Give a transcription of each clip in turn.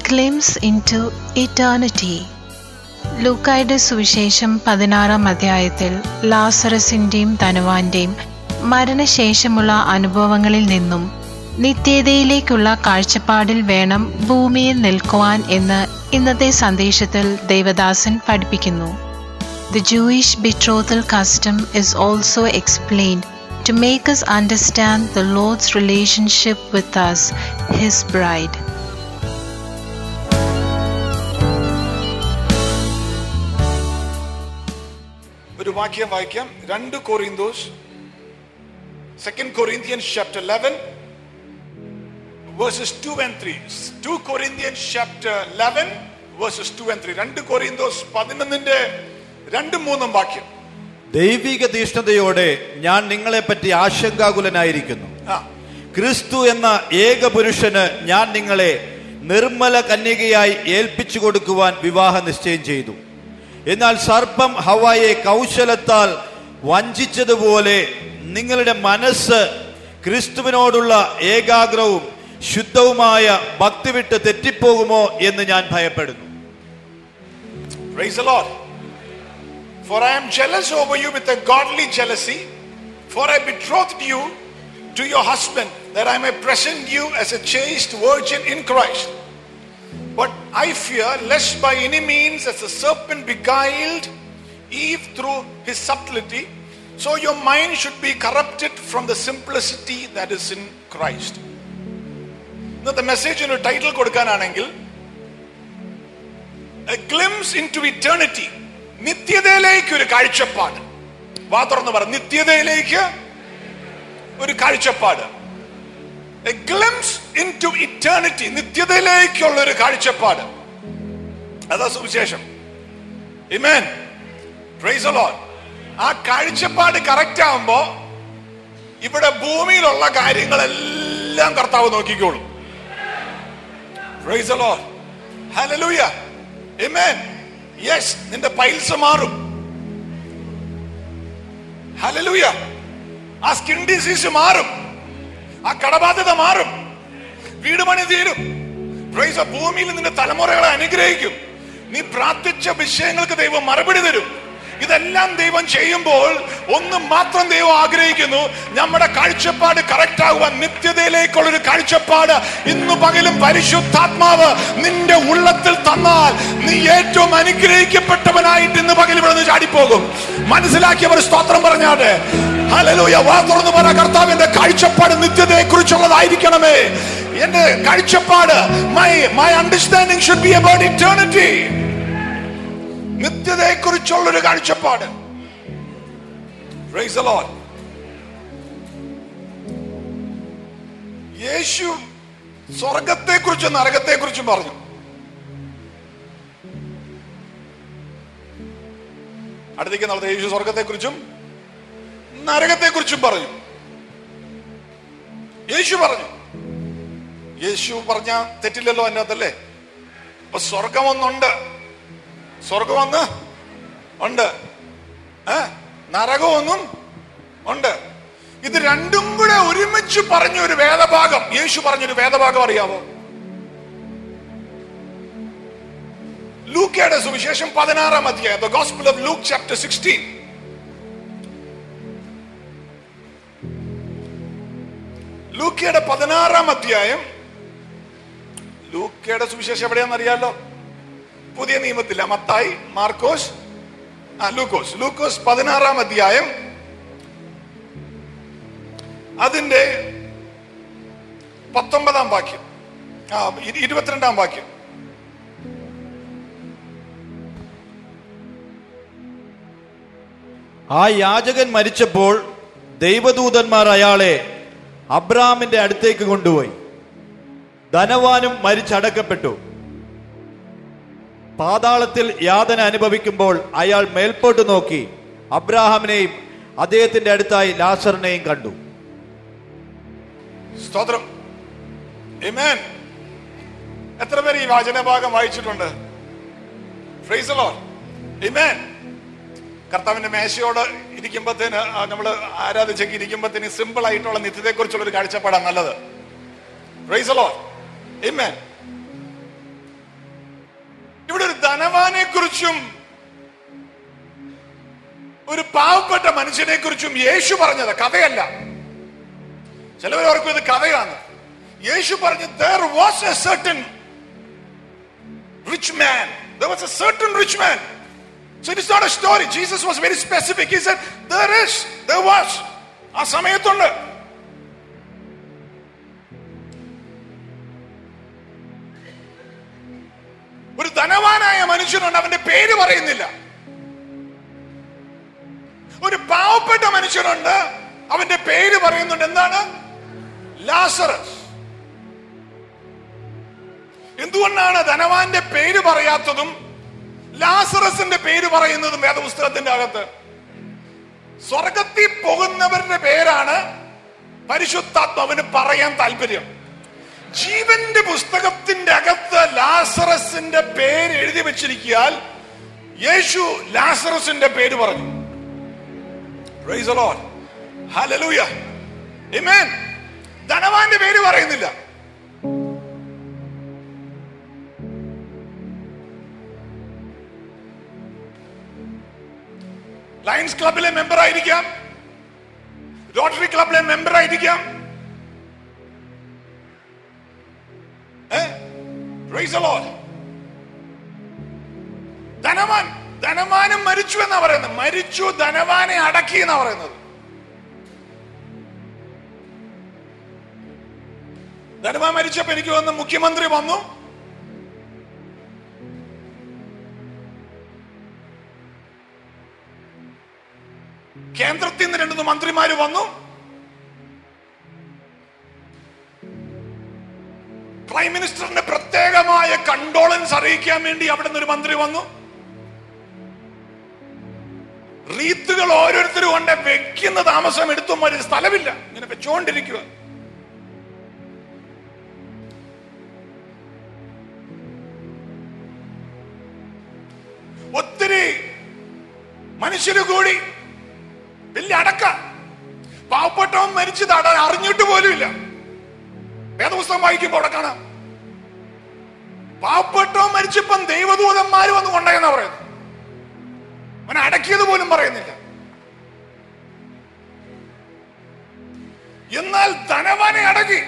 glimpse into eternity. ലൂക്കായുടെ സുവിശേഷം പതിനാറാം അധ്യായത്തിൽ ലാസറസിന്റെയും ധനവാന്റെയും മരണശേഷമുള്ള അനുഭവങ്ങളിൽ നിന്നും നിത്യതയിലേക്കുള്ള കാഴ്ചപ്പാടിൽ വേണം ഭൂമിയിൽ നിൽക്കുവാൻ എന്ന് ഇന്നത്തെ സന്ദേശത്തിൽ ദേവദാസൻ പഠിപ്പിക്കുന്നു The Jewish betrothal custom is also explained to make us understand the Lord's relationship with us, His bride. ഒരു വാക്യം വായിക്കാം രണ്ട് കൊറിന്തോസ് second Corinthians chapter 11 verses 2 and 3 2 Corinthians chapter 11 verses 2 and 3 രണ്ട് കൊറിന്തോസ് 11ന്റെ രണ്ടും മൂന്നും വാക്യം ദൈവിക തീഷ്ണതയോടെ ഞാൻ നിങ്ങളെപ്പറ്റി ആശങ്കാകുലനായിരിക്കുന്നു ആ ക്രിസ്തു എന്ന ഏക പുരുഷന് ഞാൻ നിങ്ങളെ നിർമ്മല കന്യകയായി ഏൽപ്പിച്ചു കൊടുക്കുവാൻ വിവാഹ നിശ്ചയം ചെയ്തു എന്നാൽ സർപ്പം ഹവായെ കൗശലത്താൽ വഞ്ചിച്ചതുപോലെ നിങ്ങളുടെ മനസ്സ് ക്രിസ്തുവിനോടുള്ള ഏകാഗ്രവും ശുദ്ധവുമായ ഭക്തി വിട്ട് തെറ്റിപ്പോകുമോ എന്ന് ഞാൻ ഭയപ്പെടുന്നു Praise the Lord. For I am jealous over you with a godly jealousy, for I betrothed you to your husband, that I may present you as a chaste virgin in Christ. But I fear lest by any means, as the serpent beguiled Eve through his subtlety, so your mind should be corrupted from the simplicity that is in Christ. ഇന്നത്തെ മെസ്സേജിന് ഒരു title കൊടുക്കാനാണെങ്കിൽ a glimpse into eternity നിത്യതയിലേക്ക് ഒരു കാഴ്ചപ്പാട് വാ തുറന്ന് പറ നിത്യതയിലേക്ക് ഒരു കാഴ്ചപ്പാട് a glimpse into eternity നിത്യതയിലേക്കുള്ള ഒരു കാഴ്ചപ്പാട് അതാ സുവിശേഷം ഇമേൻ പ്രൈസ് ലോഡ് ആ കാഴ്ചപ്പാട് കറക്റ്റ് ആവുമ്പോ ഇവിടെ ഭൂമിയിലുള്ള കാര്യങ്ങളെല്ലാം കർത്താവ് നോക്കിക്കോളും praise Lord hallelujah Amen. Yes നിന്റെ പൈൽസ് മാറും ഹലലൂയ ആ സ്കിൻ ഡിസീസ് മാറും ആ കടബാധ്യത മാറും വീട് പണി തീരും പ്രൈസ് ഭൂമിയിൽ നിന്റെ തലമുറകളെ അനുഗ്രഹിക്കും നീ പ്രാർത്ഥിച്ച വിഷയങ്ങൾക്ക് ദൈവം മറുപടി തരും ഇതെല്ലാം ദൈവം ചെയ്യുമ്പോൾ ഒന്ന് മാത്രം ദൈവം ആഗ്രഹിക്കുന്നു നമ്മുടെ കാഴ്ചപ്പാട് കറക്റ്റ് ആകുവാൻ നിത്യതയിലേക്കുള്ള ഒരു കാഴ്ചപ്പാട് ഇന്നു പകലും പരിശുദ്ധാത്മാവ് നിന്റെ ഉള്ളത്തിൽ തന്നാൽ നീ ഏറ്റവും അനുഗ്രഹിക്കപ്പെട്ടവനായിട്ട് ഇന്ന് പകൽ ഇവിടെ നിന്ന് ചാടിപ്പോകും മനസ്സിലാക്കിയവർ സ്തോത്രം പറഞ്ഞാട്ടെ ഹല്ലേലൂയ വാ തുറന്നു പറ കർത്താവിന്റെ കാഴ്ചപ്പാട് നിത്യതയെ കുറിച്ചുള്ളതായിരിക്കണമേ എന്റെ കാഴ്ചപ്പാട് my my understanding should be about eternity നിത്യതയെ കുറിച്ചുള്ള ഒരു കാഴ്ചപ്പാട് Praise the Lord. യേശു സ്വർഗത്തെ കുറിച്ചും നരകത്തെ കുറിച്ചും പറഞ്ഞു അടുത്തേക്ക് നടത്ത യേശു സ്വർഗത്തെ കുറിച്ചും നരകത്തെ കുറിച്ചും പറഞ്ഞു യേശു പറഞ്ഞു യേശു പറഞ്ഞ തെറ്റില്ലല്ലോ എൻ്റെ അകത്തല്ലേ അപ്പൊ സ്വർഗമൊന്നുണ്ട് സ്വർഗമൊന്ന് ഉണ്ട് ഏ നരകമൊന്നും ഉണ്ട് ഇത് രണ്ടും കൂടെ ഒരുമിച്ച് പറഞ്ഞ ഒരു വേദഭാഗം യേശു പറഞ്ഞൊരു വേദഭാഗം അറിയാവോ ലൂക്കയുടെ സുവിശേഷം പതിനാറാം അധ്യായം the gospel of Luke chapter sixteen ലൂക്കയുടെ പതിനാറാം അധ്യായം ലൂക്കയുടെ സുവിശേഷം എവിടെയാണെന്ന് അറിയാലോ പുതിയ നിയമത്തില്ല മത്തായി മാർക്കോസ് ആ ലൂക്കോസ് ലൂക്കോസ് പതിനാറാം അധ്യായം അതിന്റെ പത്തൊമ്പതാം വാക്യം ആ ഇ- ഇരുപത്തിരണ്ടാം വാക്യം ആ യാചകൻ മരിച്ചപ്പോൾ ദൈവദൂതന്മാർ അയാളെ അബ്രാമിന്റെ അടുത്തേക്ക് കൊണ്ടുപോയി ധനവാനും മരിച്ചടക്കപ്പെട്ടു പാതാളത്തിൽ യാതന അനുഭവിക്കുമ്പോൾ അയാൾ മേൽപോട്ട് നോക്കി അബ്രാഹാമിനെയും അദ്ദേഹത്തിന്റെ അടുത്തായി ലാസറിനെയും കണ്ടു സ്തോത്രം Amen. എത്ര പേര് ഈ വചനഭാഗം വായിച്ചിട്ടുണ്ട് Praise the Lord. Amen. കർത്താവിന്റെ മേശയോട് ഇരിക്കുമ്പോഴത്തേന് നമ്മൾ ആരാധിച്ചൊക്കെ ഇരിക്കുമ്പോഴത്തേന് സിമ്പിൾ ആയിട്ടുള്ള നിത്യത്തെ കുറിച്ചുള്ള ഒരു കാഴ്ചപ്പാടാണ് നല്ലത് Praise the Lord. Amen. ഇവിടെ ഒരു ധനവാനെ കുറിച്ചും ഒരു പാവപ്പെട്ട മനുഷ്യനെ കുറിച്ചും യേശു പറഞ്ഞത് കഥയല്ല ചിലവർ ഓർക്കും ഇത് കഥയാണ് യേശു പറഞ്ഞു there was a certain rich man there was a certain rich man so it is not a story jesus was very specific he said there is there was ആ സമയത്തുണ്ട് ഒരു ധനവാനായ മനുഷ്യനുണ്ട് അവന്റെ പേര് പറയുന്നില്ല ഒരു പാവപ്പെട്ട മനുഷ്യനുണ്ട് അവന്റെ പേര് പറയുന്നുണ്ട് എന്താണ് ലാസറസ് എന്തുകൊണ്ടാണ് ധനവാന്റെ പേര് പറയാത്തതും ലാസറസിന്റെ പേര് പറയുന്നതും വേദപുസ്തകത്തിന്റെ അകത്ത് സ്വർഗത്തിൽ പോകുന്നവരുടെ പേരാണ് പരിശുദ്ധാത്മാവിന് പറയാൻ താല്പര്യം ജീവന്റെ പുസ്തകത്തിന്റെ അകത്ത് ലാസറസിന്റെ പേര് എഴുതി വെച്ചിരിക്കാൻ യേശു ലാസറസിന്റെ പേര് പറഞ്ഞു Praise the Lord. Hallelujah. Amen. ധനവാന്റെ പേര് പറയുന്നില്ല ലയൺസ് ക്ലബിലെ മെമ്പർ ആയിരിക്കാം റോട്ടറി ക്ലബിലെ മെമ്പർ ആയിരിക്കാം ഏ? Praise the Lord. ധനവാൻ ധനവാനും മരിച്ചു എന്നാ പറയുന്നത് മരിച്ചു ധനവാനെ അടക്കി എന്നാ പറയുന്നത് ധനവാൻ മരിച്ചപ്പോ എനിക്ക് വന്ന് മുഖ്യമന്ത്രി വന്നു കേന്ദ്രത്തിൽ നിന്ന് രണ്ടു മന്ത്രിമാര് വന്നു പ്രൈം മിനിസ്റ്ററിന്റെ പ്രത്യേകമായ കണ്ടോളൻസ് അറിയിക്കാൻ വേണ്ടി അവിടെ നിന്ന് ഒരു മന്ത്രി വന്നു റീത്തുകൾ ഓരോരുത്തരും കൊണ്ട് വെക്കുന്ന താമസം എടുത്തും ഒരു സ്ഥലമില്ല ഇങ്ങനെ വെച്ചുകൊണ്ടിരിക്കുക ഒത്തിരി മനുഷ്യര് കൂടി വലിയ അടക്ക പാവപ്പെട്ടവൻ മരിച്ചത് അട അറിഞ്ഞിട്ട് പോലുമില്ല വേദപുസ്തകം വായിക്കുമ്പോൾ അവിടെ കാണാം പാവപ്പെട്ടവൻ മരിച്ചപ്പം ദൈവദൂതന്മാര് വന്ന് കൊണ്ടുപോയെന്നാ പറയുന്നത് അവനെ അടക്കിയത് പോലും പറയുന്നില്ല എന്നാൽ ധനവാനെ അടക്കി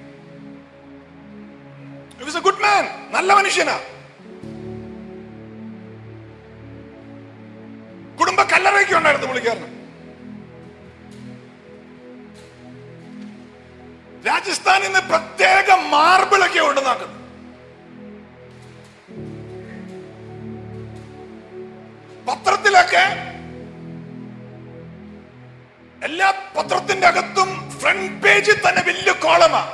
എ ഗുഡ് മാൻ നല്ല മനുഷ്യനാ കുടുംബ കല്ലറയ്ക്ക് ഉണ്ടായിരുന്നു പുള്ളിക്കാരന് രാജസ്ഥാനിൽ നിന്ന് പ്രത്യേക മാർബിളൊക്കെ ഉണ്ടെന്നാക്കുന്നത് പത്രത്തിലൊക്കെ എല്ലാ പത്രത്തിന്റെ അകത്തും ഫ്രണ്ട് പേജിൽ തന്നെ വലിയ കോളമാ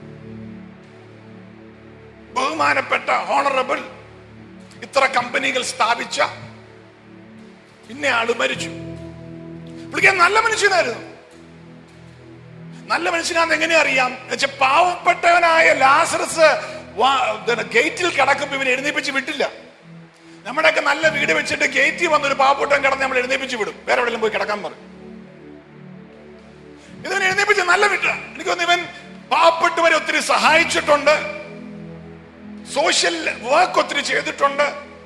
ബഹുമാനപ്പെട്ട ഹോണറബിൾ ഇത്ര കമ്പനികൾ സ്ഥാപിച്ച പിന്നെ ആള് മരിച്ചു പുള്ളിക്കാൻ നല്ല മനുഷ്യനായിരുന്നു നല്ല മനുഷ്യനാന്ന് എങ്ങനെ അറിയാം എന്നുവെച്ചാൽ പാവപ്പെട്ടവനായ ലാസറസ് ഗേറ്റിൽ കിടക്കുമ്പോ ഇവൻ എഴുന്നേപ്പിച്ച് വിട്ടില്ല നമ്മുടെയൊക്കെ നല്ല വീട് വെച്ചിട്ട് ഗേറ്റിൽ വന്നൊരു പാവപ്പെട്ടവൻ കിടന്ന് നമ്മൾ എഴുന്നേപ്പിച്ച് വിടും വേറെ എവിടെയെങ്കിലും പോയി കിടക്കാൻ പറയും ഇതിനെ എഴുന്നേപ്പിച്ച് നല്ല വിട്ട എനിക്ക് തോന്നുന്നു ഇവൻ പാവപ്പെട്ടവരെ ഒത്തിരി സഹായിച്ചിട്ടുണ്ട് സോഷ്യൽ വർക്ക് ഒത്തിരി ചെയ്തിട്ടുണ്ട്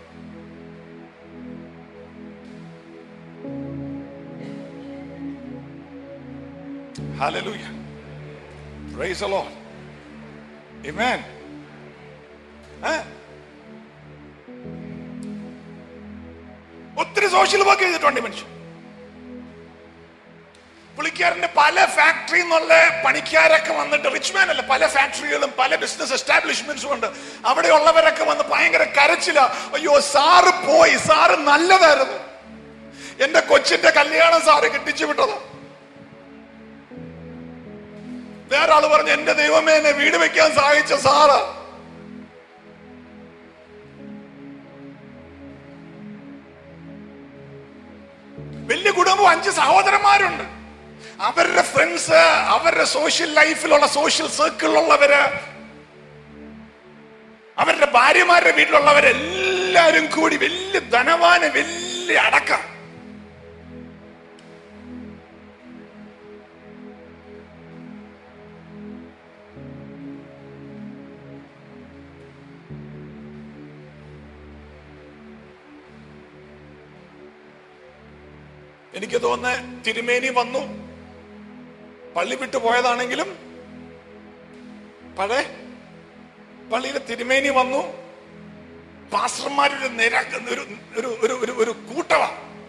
Hallelujah. Praise the Lord. Amen. ഏ? ഒത്തിരി സോഷ്യൽ വർക്ക് ചെയ്തിട്ടുണ്ട് ഈ മനുഷ്യൻ പുള്ളിക്കാരന്റെ പല ഫാക്ടറി എന്നുള്ള പണിക്കാരൊക്കെ വന്നിട്ട് റിച്ച് മാൻ അല്ല പല ഫാക്ടറികളും പല ബിസിനസ് എസ്റ്റാബ്ലിഷ്മെന്റ്സും ഉണ്ട് അവിടെ ഉള്ളവരൊക്കെ വന്ന് ഭയങ്കര കരച്ചില അയ്യോ സാറ് പോയി സാറ് നല്ലതായിരുന്നു എന്റെ കൊച്ചിന്റെ കല്യാണം സാറ് കെട്ടിച്ചു വിട്ടത് വേറെ ആള് പറഞ്ഞു എന്റെ ദൈവമേ എന്നെ വീട് വെക്കാൻ സഹായിച്ച സാറ് വലിയ കുടുംബം അഞ്ച് സഹോദരന്മാരുണ്ട് അവരുടെ ഫ്രണ്ട്സ് അവരുടെ സോഷ്യൽ ലൈഫിലുള്ള സോഷ്യൽ സർക്കിളിലുള്ളവര് അവരുടെ ഭാര്യമാരുടെ വീട്ടിലുള്ളവരെല്ലാരും കൂടി വലിയ ധനവാന് വലിയ അടക്കം എനിക്ക് തോന്നുന്നത് തിരുമേനി വന്നു പള്ളി വിട്ടു പോയതാണെങ്കിലും പഴയ പള്ളിയിലെ തിരുമേനി വന്നു പാസ്റ്റർമാരുടെ നിര ഒരു ഒരു ഒരു ഒരു ഒരു കൂട്ടവ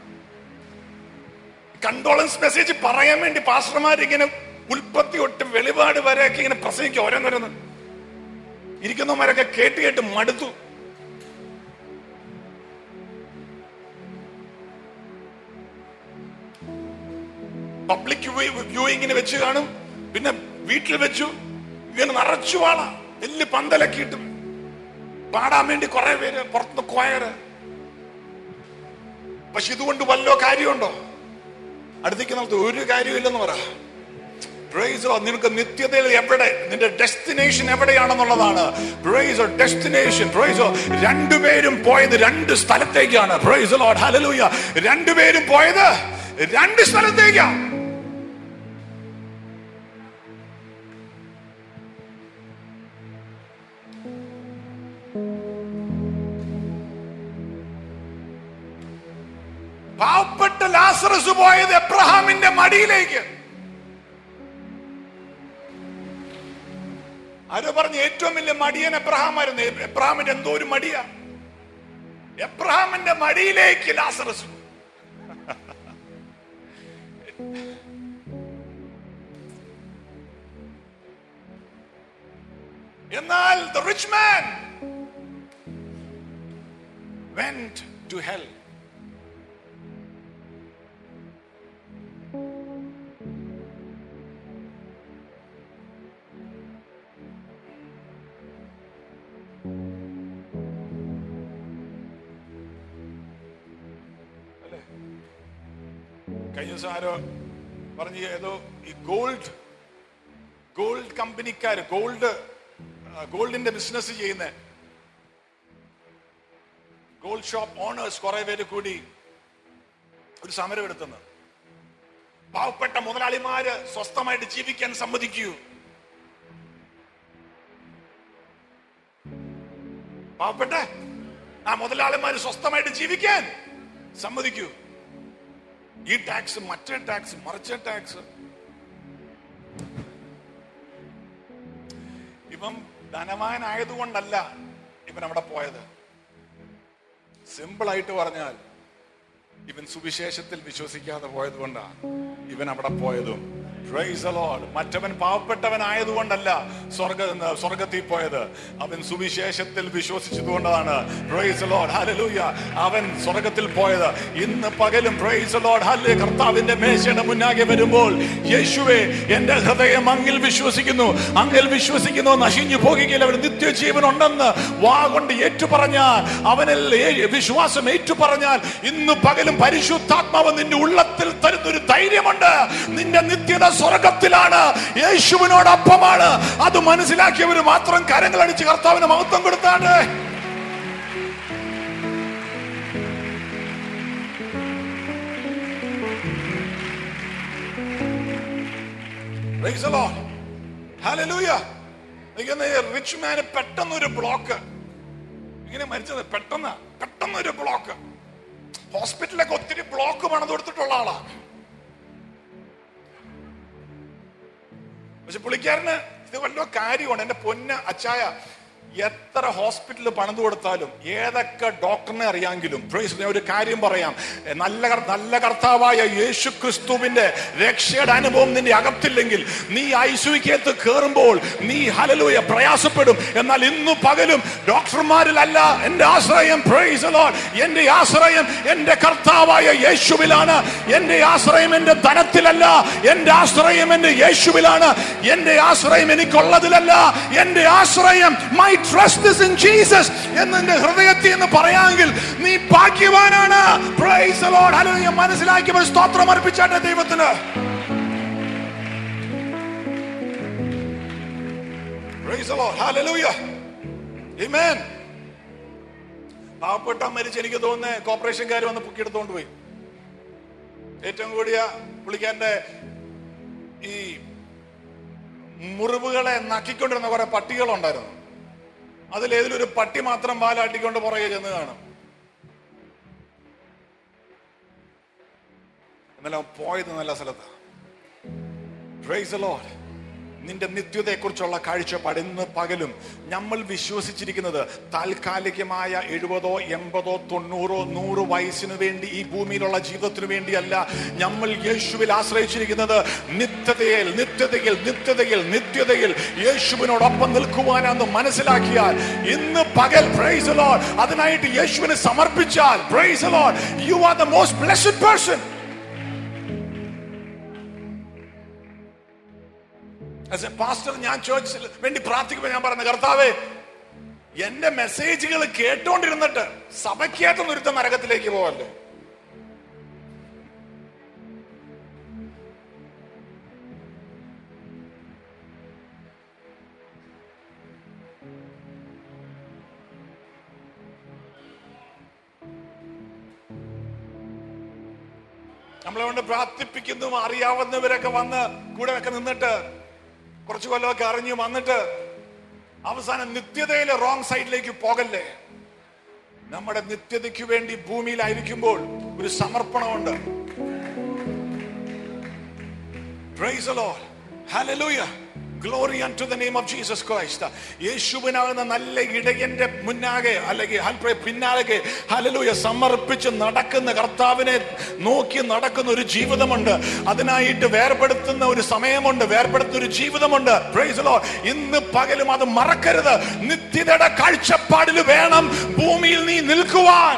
കണ്ടോളൻസ് മെസ്സേജ് പറയാൻ വേണ്ടി പാസ്റ്റർമാർ ഇങ്ങനെ ഉൽപ്പത്തി തൊട്ട് വെളിപാട് വരെയൊക്കെ ഇങ്ങനെ പ്രസംഗിക്കും ഓരോന്നോരോന്ന് ഇരിക്കുന്നവന്മാരൊക്കെ കേട്ട് കേട്ട് മടുത്തു പബ്ലിക് വ്യൂയിങ്ങിന് വെച്ച് കാണും പിന്നെ വീട്ടിൽ വെച്ചു ഇങ്ങനെ നിറച്ചു വാള വലിയ പന്തലൊക്കെ ഇട്ടു പാടാൻ വേണ്ടി കുറെ പേര് പുറത്തുനിന്ന് കോയറ് പക്ഷെ ഇതുകൊണ്ട് വല്ലോ കാര്യമുണ്ടോ അടുത്തേക്ക് നമുക്ക് ഒരു കാര്യമില്ലെന്ന് പറ Praise the Lord. നിനക്ക് നിത്യതയിൽ എവിടെ നിന്റെ ഡെസ്റ്റിനേഷൻ എവിടെയാണെന്നുള്ളതാണ് പ്രൈസ് ഡെസ്റ്റിനേഷൻ പ്രൈസ് രണ്ടുപേരും പോയത് രണ്ട് സ്ഥലത്തേക്കാണ് പ്രൈസ് ലോഡ് ഹലലൂയ രണ്ടുപേരും പോയത് രണ്ട് സ്ഥലത്തേക്കാണ് പാവപ്പെട്ട ലാസറസ് പോയത് എബ്രഹാമിന്റെ മടിയിലേക്ക് ആരോ പറഞ്ഞു ഏറ്റവും വലിയ മടിയൻ എബ്രഹാമായിരുന്നു എബ്രഹാമിന്റെ എന്തോ ഒരു മടിയാ എബ്രഹാമിന്റെ മടിയിലേക്ക് ലാസറസ് എന്നാൽ the rich man went to hell കഴിഞ്ഞ ദിവസം ആരോ പറഞ്ഞു ഏതോ ഈ ഗോൾഡ് ഗോൾഡ് കമ്പനിക്കാര് ഗോൾഡ് ഗോൾഡിന്റെ ബിസിനസ് ചെയ്യുന്ന ഗോൾഡ് ഷോപ്പ് ഓണേഴ്സ് കുറെ പേര് കൂടി ഒരു സമരം എടുത്തുന്നു പാവപ്പെട്ട മുതലാളിമാര് സ്വസ്ഥമായിട്ട് ജീവിക്കാൻ സമ്മതിക്കൂ പാവപ്പെട്ട ആ മുതലാളിമാര് സ്വസ്ഥമായിട്ട് ജീവിക്കാൻ സമ്മതിക്കൂ ഈ ടാക്സ് മറ്റേ ടാക്സ് മറിച്ച ടാക്സ് ഇവൻ ധനവാനായതുകൊണ്ടല്ല ഇവൻ അവിടെ പോയത് സിമ്പിൾ ആയിട്ട് പറഞ്ഞാൽ ഇവൻ സുവിശേഷത്തിൽ വിശ്വസിക്കാതെ പോയത് കൊണ്ടാണ് ഇവൻ അവിടെ പോയതും Praise the Lord. മറ്റവൻ പാവപ്പെട്ടവനായതുകൊണ്ടല്ല സ്വർഗ സ്വർഗത്തിൽ പോയത് അവൻ സുവിശേഷത്തിൽ വിശ്വസിച്ചതുകൊണ്ടാണ് Praise the Lord. Hallelujah. അവൻ സ്വർഗത്തിൽ പോയത് ഇന്ന് പകലും Praise the Lord. Hallelujah. കർത്താവിന്റെ മേശയുടെ മുന്നാകെ വരുമ്പോൾ യേശുവേ എന്റെ ഹൃദയം അങ്ങിൽ വിശ്വസിക്കുന്നു അങ്ങിൽ വിശ്വസിക്കുന്നു നശിഞ്ഞു പോകുകയില്ല അവന് നിത്യജീവൻ ഉണ്ടെന്ന് വാ കൊണ്ട് ഏറ്റുപറഞ്ഞാൽ അവനിൽ ഏ- വിശ്വാസം ഏറ്റുപറഞ്ഞാൽ ഇന്ന് പകലും പരിശുദ്ധാത്മാവ് നിന്റെ ഉള്ളത്തിൽ തരുന്നൊരു ധൈര്യമുണ്ട് നിന്റെ നിത്യത സ്വർഗത്തിലാണ് യേശുവിനോടൊപ്പമാണ് അത് മനസ്സിലാക്കിയവർ മാത്രം കരങ്ങൾ അടിച്ച് കർത്താവിന് മഹത്വം കൊടുത്താണ് Praise the Lord. Hallelujah. ഇങ്ങനെ റിച്ച് മാന് പെട്ടെന്നൊരു ബ്ലോക്ക് ഇങ്ങനെ മരിച്ചത് പെട്ടെന്ന് പെട്ടെന്നൊരു ബ്ലോക്ക് ഹോസ്പിറ്റലിലൊക്കെ ഒത്തിരി ബ്ലോക്ക് പണം കൊടുത്തിട്ടുള്ള ആളാ പക്ഷെ പുള്ളിക്കാരന് ഇത് വല്ല കാര്യമാണ് എന്റെ പൊന്ന അച്ചായ എത്ര ഹോസ്പിറ്റലിൽ പണിത് കൊടുത്താലും ഏതൊക്കെ ഡോക്ടറിനെ അറിയാമെങ്കിലും praise ഞാൻ ഒരു കാര്യം പറയാം നല്ല കർ- നല്ല കർത്താവായ യേശു ക്രിസ്തുവിന്റെ രക്ഷയുടെ അനുഭവം നിന്റെ അകത്തില്ലെങ്കിൽ നീ ഐസുവിക്കകത്ത് കയറുമ്പോൾ നീ ഹലലൂയ പ്രയാസപ്പെടും എന്നാൽ ഇന്നു പകലും ഡോക്ടർമാരിലല്ല എന്റെ ആശ്രയം praise the Lord. എന്റെ ആശ്രയം എന്റെ കർത്താവായ യേശുവിലാണ് എന്റെ ആശ്രയം എന്റെ ധനത്തിലല്ല എന്റെ ആശ്രയം എന്റെ യേശുവിലാണ് എന്റെ ആശ്രയം എനിക്കുള്ളതിലല്ല എന്റെ ആശ്രയം my trust is in Jesus എന്ന് എന്റെ ഹൃദയത്തിൽ എന്ന് പറയാമെങ്കിൽ നീ ഭാഗ്യവാനാണ് Praise the Lord. Hallelujah. മനസ്സിലാക്കിയവർ സ്തോത്രം അർപ്പിച്ചാട്ടെ ദൈവത്തിന് Praise the Lord. Hallelujah. Amen. പാവപ്പെട്ട മരിച്ച് എനിക്ക് തോന്നുന്നത് കോർപ്പറേഷൻകാർ വന്ന് പൊക്കിയെടുത്തോണ്ട് പോയി ഏറ്റവും കൂടിയ പുള്ളിക്കാരന്റെ ഈ മുറിവുകളെ നക്കിക്കൊണ്ടിരുന്ന കുറെ പട്ടികളുണ്ടായിരുന്നു അതിലേതിലൊരു പട്ടി മാത്രം വാലാട്ടിക്കൊണ്ട് പുറകെ ചെന്ന് കാണും എന്നാൽ അവൻ പോയത് നല്ല സ്ഥലത്താണ് Praise the Lord. നിന്റെ നിത്യതയെക്കുറിച്ചുള്ള കാഴ്ചപ്പാട് ഇന്ന് പകലും നമ്മൾ വിശ്വസിച്ചിരിക്കുന്നത് താൽക്കാലികമായ എഴുപതോ എൺപതോ തൊണ്ണൂറോ നൂറ് വയസ്സിനു വേണ്ടി ഈ ഭൂമിയിലുള്ള ജീവിതത്തിനു വേണ്ടിയല്ല നമ്മൾ യേശുവിൽ ആശ്രയിച്ചിരിക്കുന്നത് നിത്യതയിൽ നിത്യതയിൽ നിത്യതയിൽ നിത്യതയിൽ യേശുവിനോടൊപ്പം നിൽക്കുവാനെന്ന് മനസ്സിലാക്കിയാൽ ഇന്ന് പകൽ പ്രൈസ് ലോഡ് അതിനായിട്ട് യേശുവിനെ സമർപ്പിച്ചാൽ praise Lord you are the most blessed person as a pastor ഞാൻ ചോദിച്ചില്ല വേണ്ടി പ്രാർത്ഥിക്കുമ്പോൾ ഞാൻ പറഞ്ഞ കർത്താവേ എന്റെ മെസ്സേജുകൾ കേട്ടോണ്ടിരുന്നിട്ട് സഭയ്ക്കകത്ത് ഒരുത്ത നരകത്തിലേക്ക് പോവല്ലേ നമ്മളെ കൊണ്ട് പ്രാർത്ഥിപ്പിക്കുന്നു അറിയാവുന്നവരൊക്കെ വന്ന് കൂടെ ഒക്കെ നിന്നിട്ട് കുറച്ചു കൊല്ലമൊക്കെ അറിഞ്ഞു വന്നിട്ട് അവസാനം നിത്യതയിലെ റോങ് സൈഡിലേക്ക് പോകല്ലേ നമ്മുടെ നിത്യതയ്ക്ക് വേണ്ടി ഭൂമിയിലായിരിക്കുമ്പോൾ ഒരു സമർപ്പണമുണ്ട് Praise the Lord. Hallelujah. Glory unto the name of Jesus Christ. യേശുവിനാകുന്ന നല്ല ഇടയന്റെ മുന്നാകെ അല്ലെങ്കിൽ ഹൽപ്രേ പിന്നാലെ ഹലലൂയ സമർപ്പിച്ച് നടക്കുന്ന കർത്താവിനെ നോക്കി നടക്കുന്ന ഒരു ജീവിതമുണ്ട് അതിനായിട്ട് വേർപെടുത്തുന്ന ഒരു സമയമുണ്ട് വേർപെടുത്തുന്ന ഒരു ജീവിതമുണ്ട് Praise the Lord. ഇന്ന് പകലും അത് മറക്കരുത് നിത്യതയുടെ കാഴ്ചപ്പാടിൽ വേണം ഭൂമിയിൽ നീ നിൽക്കുവാൻ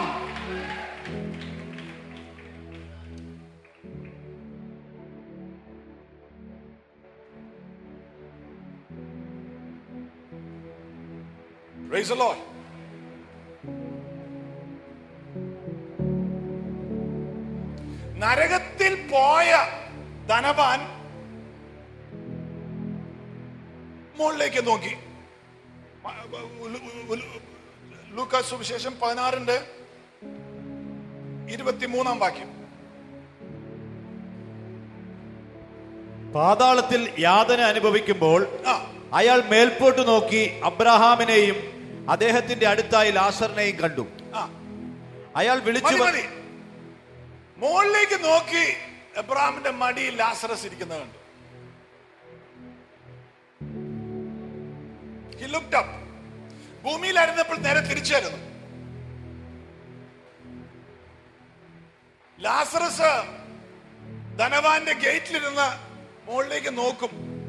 Praise the Lord. നരകത്തിൽ പോയ ധനവാൻ മുകളിലേക്ക് നോക്കി ലൂക്കാസ് സുവിശേഷം പതിനാറിന്റെ ഇരുപത്തിമൂന്നാം വാക്യം പാതാളത്തിൽ യാതന അനുഭവിക്കുമ്പോൾ ആ അയാൾ മേൽപോട്ട് നോക്കി അബ്രഹാമിനെയും അദ്ദേഹത്തിന്റെ അടുത്തായി ലാസറിനെയും കണ്ടു ആ അയാൾ വിളിച്ചു മതി പ- മതി മുകളിലേക്ക് നോക്കി എബ്രാമിന്റെ മടിയിൽ ലാസറസ് ഇരിക്കുന്നത് കണ്ടു He looked up. ഭൂമിയിലായിരുന്നപ്പോൾ നേരെ തിരിച്ചായിരുന്നു ലാസറസ് ധനവാന്റെ ഗേറ്റിലിരുന്ന് മുകളിലേക്ക് നോക്കും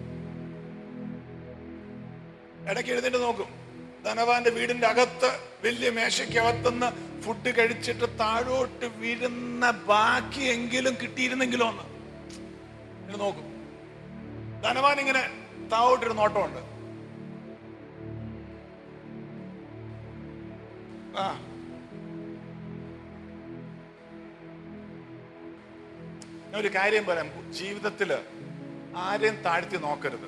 ഇടയ്ക്ക് എഴുന്നേറ്റ് നോക്കും ധനവാന്റെ വീടിന്റെ അകത്ത് വലിയ മേശയ്ക്കകത്തുനിന്ന് ഫുഡ് കഴിച്ചിട്ട് താഴോട്ട് വീഴുന്ന ബാക്കിയെങ്കിലും കിട്ടിയിരുന്നെങ്കിലോ ഒന്ന് ഇങ്ങനെ നോക്കും ധനവാൻ ഇങ്ങനെ താഴോട്ടൊരു നോട്ടമുണ്ട് ആ ഞാൻ ഒരു കാര്യം പറയാം ജീവിതത്തില് ആരെയും താഴ്ത്തി നോക്കരുത്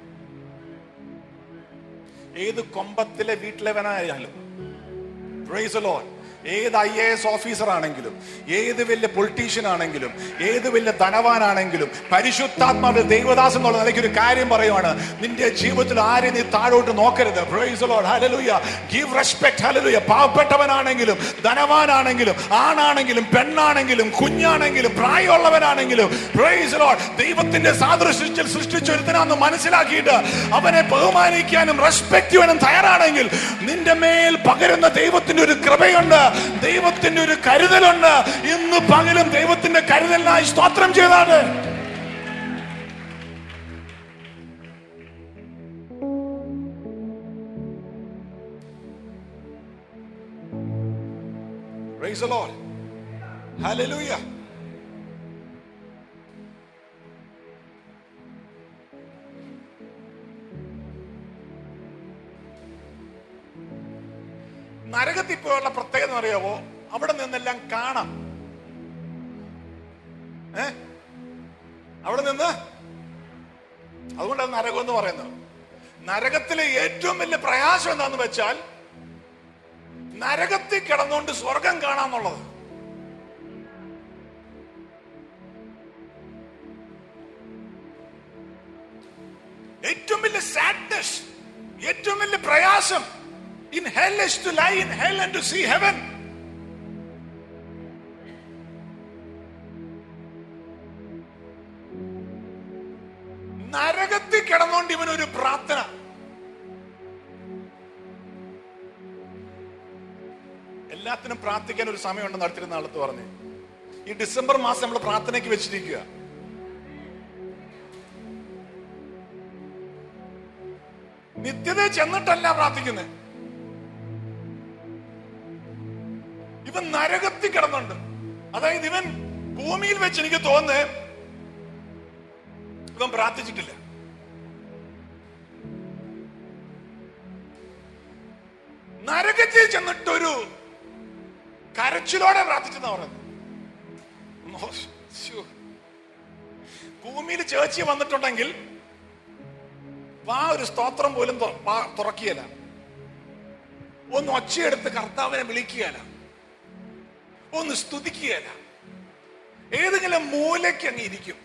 ഏത് കൊമ്പത്തിലെ വീട്ടിലെവനായാലും Praise the Lord. ഏത് ഐ എ എസ് ഓഫീസർ ആണെങ്കിലും ഏത് വലിയ പൊളിറ്റീഷ്യൻ ആണെങ്കിലും ഏത് വലിയ ധനവാനാണെങ്കിലും പരിശുദ്ധാത്മാവിൽ ദൈവദാസൻ എന്നുള്ള നിലയ്ക്ക് ഒരു കാര്യം പറയുവാണ് നിന്റെ ജീവിതത്തിൽ ആരെയും നീ താഴോട്ട് നോക്കരുത് praise Lord hallelujah give respect hallelujah പാവപ്പെട്ടവനാണെങ്കിലും ധനവാനാണെങ്കിലും ആണാണെങ്കിലും പെണ്ണാണെങ്കിലും കുഞ്ഞാണെങ്കിലും പ്രായമുള്ളവനാണെങ്കിലും പ്രൈസ് ലോഡ് ദൈവത്തിന്റെ സാദൃശ്യത്തിൽ സൃഷ്ടിച്ചൊരുത്തനാന്ന് മനസ്സിലാക്കിയിട്ട് അവനെ ബഹുമാനിക്കാനും റെസ്പെക്ട് ചെയ്യാനും തയ്യാറാണെങ്കിൽ നിന്റെ മേൽ പകരുന്ന ദൈവത്തിന്റെ ഒരു കൃപയുണ്ട് ദൈവത്തിന്റെ ഒരു കരുതലുണ്ട് ഇന്ന് പകലും ദൈവത്തിന്റെ കരുതലിനായി സ്തോത്രം ചെയ്താണ് Praise the Lord. Hallelujah. നരകത്തിൽ പോയുള്ള പ്രത്യേകത എന്ന് അറിയാവോ അവിടെ നിന്നെല്ലാം കാണാം ഏ അവിടെ നിന്ന് അതുകൊണ്ടാണ് നരകം എന്ന് പറയുന്നത് നരകത്തിലെ ഏറ്റവും വലിയ പ്രയാസം എന്താന്ന് വെച്ചാൽ നരകത്തിൽ കിടന്നുകൊണ്ട് സ്വർഗം കാണാന്നുള്ളത് ഏറ്റവും വലിയ സാഡ്നസ് ഏറ്റവും വലിയ പ്രയാസം in hell is to lie in hell and to see heaven നരകത്തിൽ കിടന്നുകൊണ്ട് ഇവനൊരു പ്രാർത്ഥന എല്ലാത്തിനും പ്രാർത്ഥിക്കാൻ ഒരു സമയമുണ്ടെന്ന് അടുത്തിരുന്ന ആളത്ത് പറഞ്ഞു ഈ ഡിസംബർ മാസം നമ്മൾ പ്രാർത്ഥനയ്ക്ക് വെച്ചിരിക്കുക നിത്യത ചെന്നിട്ടല്ല പ്രാർത്ഥിക്കുന്നത് ഇവൻ നരകത്തിൽ കിടന്നുണ്ട് അതായത് ഇവൻ ഭൂമിയിൽ വെച്ച് എനിക്ക് തോന്നുന്നത് ഇവൻ പ്രാർത്ഥിച്ചിട്ടില്ല നരകത്തിൽ ചെന്നിട്ടൊരു കരച്ചിലോടെ പ്രാർത്ഥിച്ചെന്നാ പറയുന്നത് മോ- ശ്ശോ. ഭൂമിയിൽ ചേച്ചി വന്നിട്ടുണ്ടെങ്കിൽ വാ ഒരു സ്തോത്രം പോലും തൊ- വാ- തുറക്കുകയില്ല ഒന്ന് ഒച്ചയെടുത്ത് കർത്താവിനെ വിളിക്കുകയില്ല ഒന്ന് സ്തുതിക്കുകയില്ല ഏതെങ്കിലും മൂലയ്ക്ക് അങ്ങ് ഇരിക്കും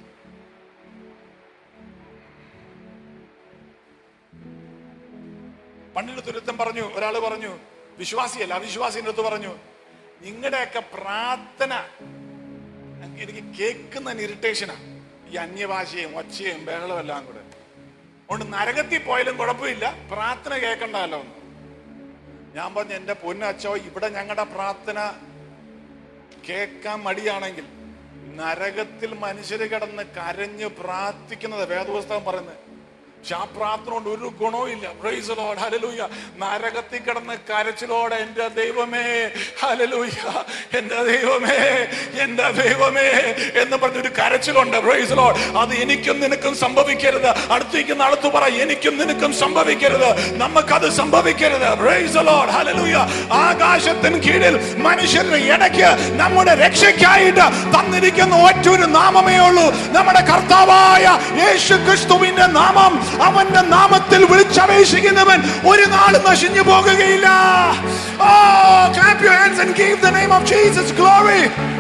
പണ്ടിന്റെ തുരുത്തം പറഞ്ഞു ഒരാൾ പറഞ്ഞു വിശ്വാസിയല്ല അവിശ്വാസിന്റെ അടുത്ത് പറഞ്ഞു നിങ്ങളുടെയൊക്കെ പ്രാർത്ഥന എനിക്ക് കേൾക്കുന്ന ഇറിറ്റേഷനാ ഈ അന്യഭാഷയും ഒച്ചയും ബഹളവും എല്ലാം കൂടെ അതുകൊണ്ട് നരകത്തിൽ പോയാലും കുഴപ്പമില്ല പ്രാർത്ഥന കേൾക്കണ്ടല്ലോ എന്ന്. ഞാൻ പറഞ്ഞു എന്റെ പൊന്നച്ചോ ഇവിടെ ഞങ്ങളുടെ പ്രാർത്ഥന കേൾക്കാൻ മടിയാണെങ്കിൽ നരകത്തിൽ മനുഷ്യര് കിടന്ന് കരഞ്ഞ് പ്രാർത്ഥിക്കുന്നത് വേദപുസ്തകം പറയുന്നത് പക്ഷെ ആ പ്രാർത്ഥന കൊണ്ട് ഒരു ഗുണവും ഇല്ല പ്രൈസ് ലോഡ് ഹലലൂയ നരകത്തിൽ കിടന്ന് കരച്ചിലോടെ എന്റെ ദൈവമേ ഹലലൂയ എന്റെ ദൈവമേ എന്റെ ദൈവമേ എന്ന് പറഞ്ഞൊരു കരച്ചിലുണ്ട് പ്രൈസ് ലോഡ് അത് എനിക്കും നിനക്കും സംഭവിക്കരുത് അടുത്തേക്കുന്ന അടുത്ത് പറ എനിക്കും നിനക്കും സംഭവിക്കരുത് നമുക്കത് സംഭവിക്കരുത് പ്രൈസ് ലോഡ് ഹലലൂയ ആകാശത്തിന് കീഴിൽ മനുഷ്യരുടെ ഇടയ്ക്ക് നമ്മുടെ രക്ഷയ്ക്കായിട്ട് തന്നിരിക്കുന്ന ഒറ്റൊരു നാമമേ ഉള്ളൂ നമ്മുടെ കർത്താവായ യേശു ക്രിസ്തുവിന്റെ നാമം അവന്റെ നാമത്തിൽ വിളിച്ചപേക്ഷിക്കുന്നവൻ ഒരു നാളും നശിഞ്ഞു പോകുകയില്ല Oh, clap your hands and give the name of Jesus glory.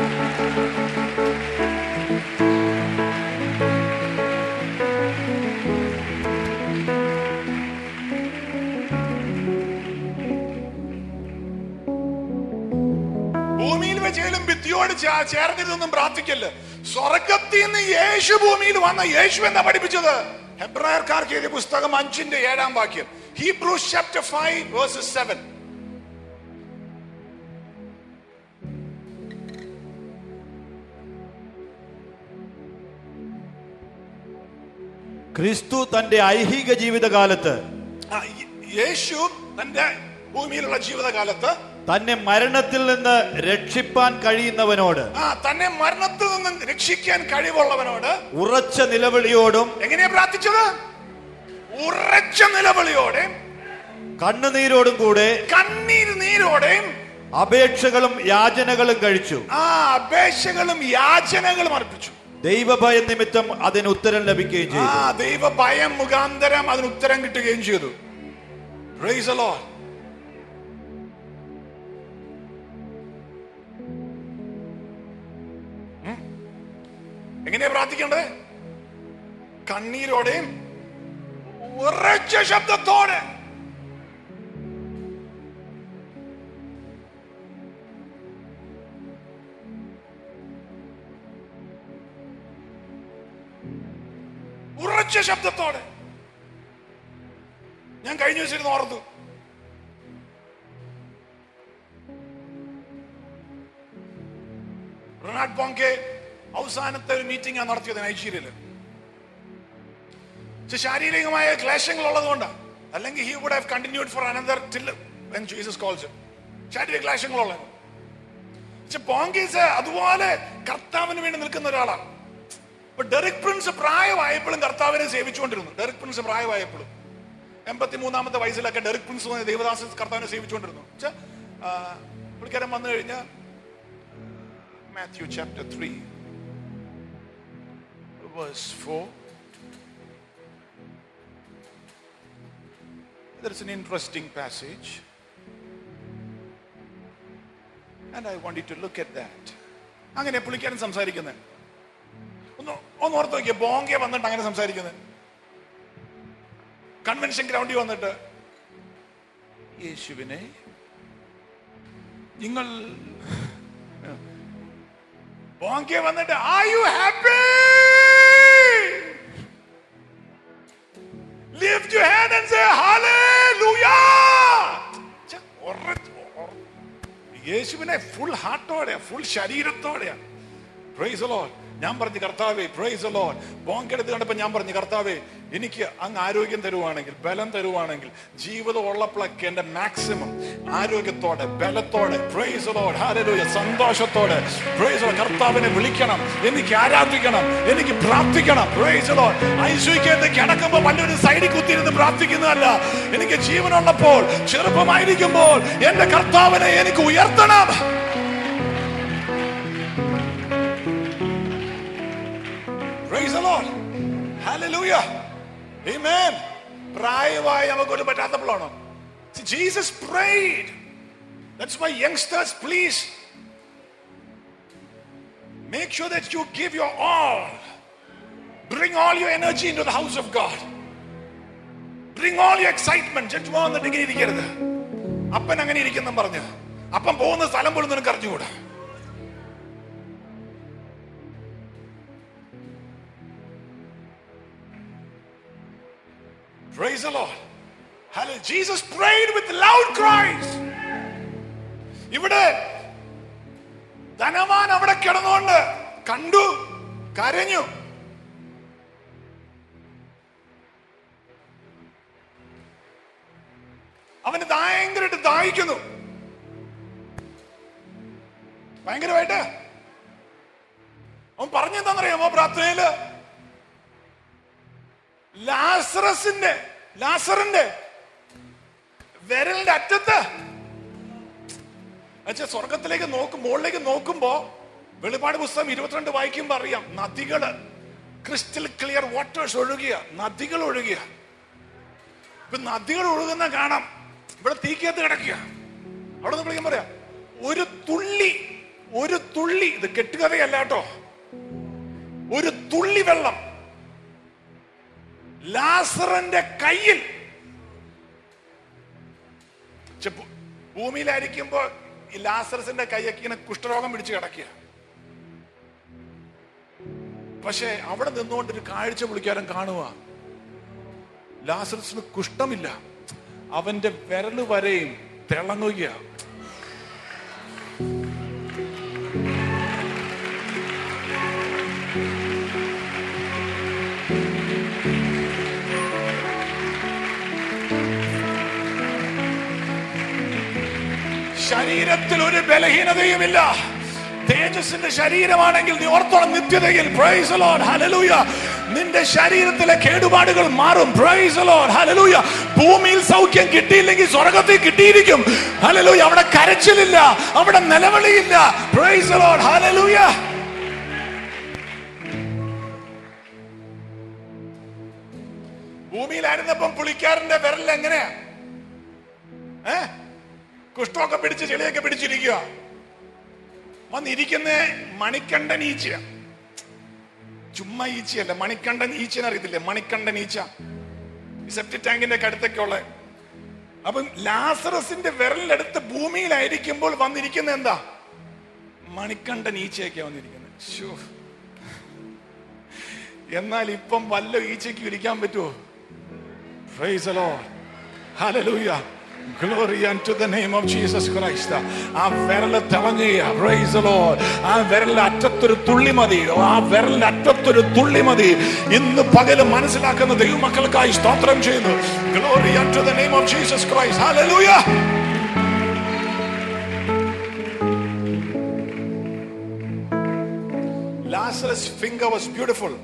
ഭൂമിയിൽ വെച്ചേലും ഭിത്തിയോട് ചേ- ചേർന്നിരുന്നൊന്നും പ്രാർത്ഥിക്കല്ല സ്വർഗത്തിൽ നിന്ന് യേശു ഭൂമിയിൽ വന്ന യേശു എന്താ പഠിപ്പിച്ചത് ഹെബ്രായർക്കാർക്ക് എഴുതിയ പുസ്തകം അഞ്ചിന്റെ ഏഴാം വാക്യം Hebrews chapter five verses seven ക്രിസ്തു തന്റെ ഐഹിക ജീവിതകാലത്ത് യേശു തന്റെ ഭൂമിയിലുള്ള ജീവിതകാലത്ത് തന്നെ മരണത്തിൽ നിന്ന് രക്ഷിപ്പാൻ കഴിയുന്നവനോട് ആ തന്നെ മരണത്തിൽ നിന്നും രക്ഷിക്കാൻ കഴിവുള്ളവനോട് ഉറച്ച നിലവിളിയോടും എങ്ങനെയാ പ്രാർത്ഥിച്ചത് ഉറച്ച നിലവിളിയോടെ കണ്ണുനീരോടും കൂടെ കണ്ണീർ നീരോടെയും അപേക്ഷകളും യാചനകളും കഴിച്ചു ആ അപേക്ഷകളും യാചനകളും അർപ്പിച്ചു ദൈവഭയ നിമിത്തം അതിന് ഉത്തരം ലഭിക്കുകയും ആ ചെയ്തു ദൈവ ഭയം മുഖാന്തരം അതിന് ഉത്തരം കിട്ടുകയും ചെയ്തു Praise the Lord. ഉം. എങ്ങനെയാ പ്രാർത്ഥിക്കേണ്ടത് കണ്ണീരോടെയും ഉറച്ച ശബ്ദത്തോടെ ഉറച്ച ശബ്ദത്തോടെ ഞാൻ കഴിഞ്ഞ ദിവസം ഇരുന്ന് ഓർത്തു റൊണാൾഡ് ബോങ്കെ അവസാനത്തെ ഒരു മീറ്റിംഗ് ആണ് നടത്തിയത് നൈജീരിയയില് പക്ഷെ ശാരീരികമായ ക്ലേശങ്ങൾ ഉള്ളതുകൊണ്ടാണ് അല്ലെങ്കിൽ he would have continued for another till when Jesus calls ശാരീരിക ക്ലേശങ്ങളുള്ളത് പക്ഷെ ബോങ്കീസ് അതുപോലെ കർത്താവിന് വേണ്ടി നിൽക്കുന്ന ഒരാളാണ് ഇപ്പൊ ഡെറിക് പ്രിൻസ് പ്രായമായപ്പോഴും കർത്താവിനെ സേവിച്ചുകൊണ്ടിരുന്നു ഡെറിക് പ്രിൻസ് പ്രായമായപ്പോഴും എൺപത്തി മൂന്നാമത്തെ വയസ്സിലൊക്കെ ഡെറിക് പ്രിൻസ് എന്ന ദേവദാസ് കർത്താവിനെ സേവിച്ചുകൊണ്ടിരുന്നു പക്ഷെ പുള്ളിക്കാരൻ വന്നു കഴിഞ്ഞാൽ Matthew chapter three verse four There is an interesting passage. And I want you to look at that. അങ്ങനെ പുള്ളിക്കാരൻ സംസാരിക്കുന്നത് ഒന്ന് ഒന്ന് ഓർത്ത് നോക്കിയ ബോങ്കെ വന്നിട്ട് അങ്ങനെ സംസാരിക്കുന്നത് കൺവെൻഷൻ ഗ്രൗണ്ടിൽ വന്നിട്ട് യേശുവിനെ നിങ്ങൾ ബോങ്കെ വന്നിട്ട് ആർ യു ഹാപ്പി ഫുൾ ഹാർട്ടോടെ ഫുൾ ശരീരത്തോടെയാ പ്രൈസ് ലോഡ് ഞാൻ പറഞ്ഞു കർത്താവേ പ്രൈസ് ലോഡ് ബോങ്കെടുത്ത് കണ്ടപ്പോ ഞാൻ പറഞ്ഞു കർത്താവേ എനിക്ക് അങ്ങ് ആരോഗ്യം തരുവാണെങ്കിൽ ബലം തരുവാണെങ്കിൽ ജീവിതം ഉള്ളപ്പോഴൊക്കെ എന്റെ മാക്സിമം ആരോഗ്യത്തോടെ ബലത്തോടെ പ്രൈസ് ലോഡ് ഹാലലൂയ സന്തോഷത്തോടെ പ്രൈസ് ലോഡ് കർത്താവിനെ വിളിക്കണം എനിക്ക് ആരാധിക്കണം എനിക്ക് പ്രാർത്ഥിക്കണം പ്രൈസ് ലോഡ് ഐശ്വര്യത്തെ കിടക്കുമ്പോൾ വല്ലൊരു സൈഡിൽ കുത്തിയിരുന്ന് പ്രാർത്ഥിക്കുന്നതല്ല എനിക്ക് ജീവനുള്ളപ്പോൾ ചെറുപ്പമായിരിക്കുമ്പോൾ എന്റെ കർത്താവിനെ എനിക്ക് ഉയർത്തണം Praise the Lord. Hallelujah. Amen. പ്രായമായി നമുക്കൊരു പറ്റാത്തപ്പോഴാണോ Jesus prayed. That's why youngsters, please make sure that you give your all. Bring all your energy into the house of God. Bring all your excitement. ചുമ്മാ വന്നിട്ട് ഇങ്ങനെ ഇരിക്കരുത് അപ്പൻ അങ്ങനെ ഇരിക്കുന്ന പറഞ്ഞു അപ്പൻ പോകുന്ന സ്ഥലം പോലും നിനക്ക് അറിഞ്ഞുകൂടാ Praise the Lord. Hallelujah. Jesus prayed with loud cries. ഇവിടെ ധനവാൻ അവിടെ കിടന്നുകൊണ്ട് കണ്ടു കരഞ്ഞു അവന് ഭയങ്കരമായിട്ട് ദാഹിക്കുന്നു ഭയങ്കരമായിട്ട് അവൻ പറഞ്ഞെന്താണെന്നറിയാമോ പ്രാർത്ഥനയില് ലാസറസിന്റെ ലാസറിന്റെ വിരലിന്റെ അറ്റത്ത് എന്നുവെച്ചാ സ്വർഗത്തിലേക്ക് നോക്കും മുകളിലേക്ക് നോക്കുമ്പോ വെളിപാട് പുസ്തകം ഇരുപത്തിരണ്ട് വായിക്കുമ്പോ അറിയാം നദികള് ക്രിസ്റ്റൽ ക്ലിയർ വാട്ടേഴ്സ് ഒഴുകിയ നദികൾ ഒഴുകിയ ഇപ്പൊ നദികൾ ഒഴുകുന്ന കാണാം ഇവിടെ തീക്കകത്ത് കിടക്കുക അവിടെ നിന്ന് വിളിക്കാൻ പറയാം ഒരു തുള്ളി ഒരു തുള്ളി ഇത് കെട്ടുകഥയല്ല കേട്ടോ ഒരു തുള്ളി വെള്ളം ലാസറിന്റെ കയ്യിൽ ഛെ, ഭൂ- ഭൂമിയിലായിരിക്കുമ്പോ ഈ ലാസറസിന്റെ കൈയൊക്കെ ഇങ്ങനെ കുഷ്ഠരോഗം പിടിച്ച് കിടക്കുക പക്ഷെ അവിടെ നിന്നുകൊണ്ട് ഒരു കാഴ്ച പുള്ളിക്കാരൻ കാണുക ലാസറസിന് കുഷ്ഠമില്ല അവന്റെ വിരല് വരെയും തിളങ്ങുക ശരീരത്തിൽ ഒരു ബലഹീനതയുമില്ല തേജസ്സിന്റെ ശരീരമാണെങ്കിൽ നീ ഓർത്തോളം നിത്യതയിൽ പ്രൈസ് ലോഡ് ഹലലൂയ നിന്റെ ശരീരത്തിലെ കേടുപാടുകൾ മാറും പ്രൈസ് ലോഡ് ഹലലൂയ ഭൂമിയിൽ സൗഖ്യം കിട്ടിയില്ലെങ്കിൽ സ്വർഗത്തിൽ കിട്ടിയിരിക്കും ഹലലൂയ അവിടെ കരച്ചിലില്ല അവിടെ നിലവിളിയില്ല പ്രൈസ് ലോഡ് ഹലലൂയ ഭൂമിയിലായിരുന്നപ്പം പുളിക്കാരന്റെ വിരൽ എങ്ങനെയാ ഏ കുഷ്ഠമൊക്കെ പിടിച്ച് ചെളിയൊക്കെ പിടിച്ചിരിക്കുക വന്നിരിക്കുന്ന മണിക്കണ്ഠൻ ഈച്ച ചുമ്മാ ഈച്ചയല്ല മണിക്കണ്ഠൻ ഈച്ചനെ അറിയത്തില്ലേ മണിക്കണ്ഠൻ ഈച്ച ഈ സെപ്റ്റി ടാങ്കിന്റെ ഒക്കെ അടുത്തൊക്കെ ഉള്ള അപ്പം ലാസറസിന്റെ വിരലിനടുത്ത് ഭൂമിയിലായിരിക്കുമ്പോൾ വന്നിരിക്കുന്ന എന്താ മണിക്കണ്ഠൻ ഈച്ചയൊക്കെ വന്നിരിക്കുന്നത് ശ്ശോ. എന്നാൽ ഇപ്പം വല്ല ഈച്ചയ്ക്ക് ഇരിക്കാൻ പറ്റുമോ Praise the Lord. Hallelujah. Glory unto the name of Jesus Christ. ആ വിരല് തിളങ്ങുക പ്രൈസ് ലോഡ് ആ വിരലിന്റെ അറ്റത്തൊരു തുള്ളി മതി ആ വിരലിന്റെ അറ്റത്തൊരു തുള്ളി മതി ഇന്ന് പകല് മനസ്സിലാക്കുന്ന ദൈവമക്കൾക്കായി സ്തോത്രം ചെയ്യുന്നു glory unto the name of Jesus Christ. Hallelujah. Lazarus' finger was beautiful.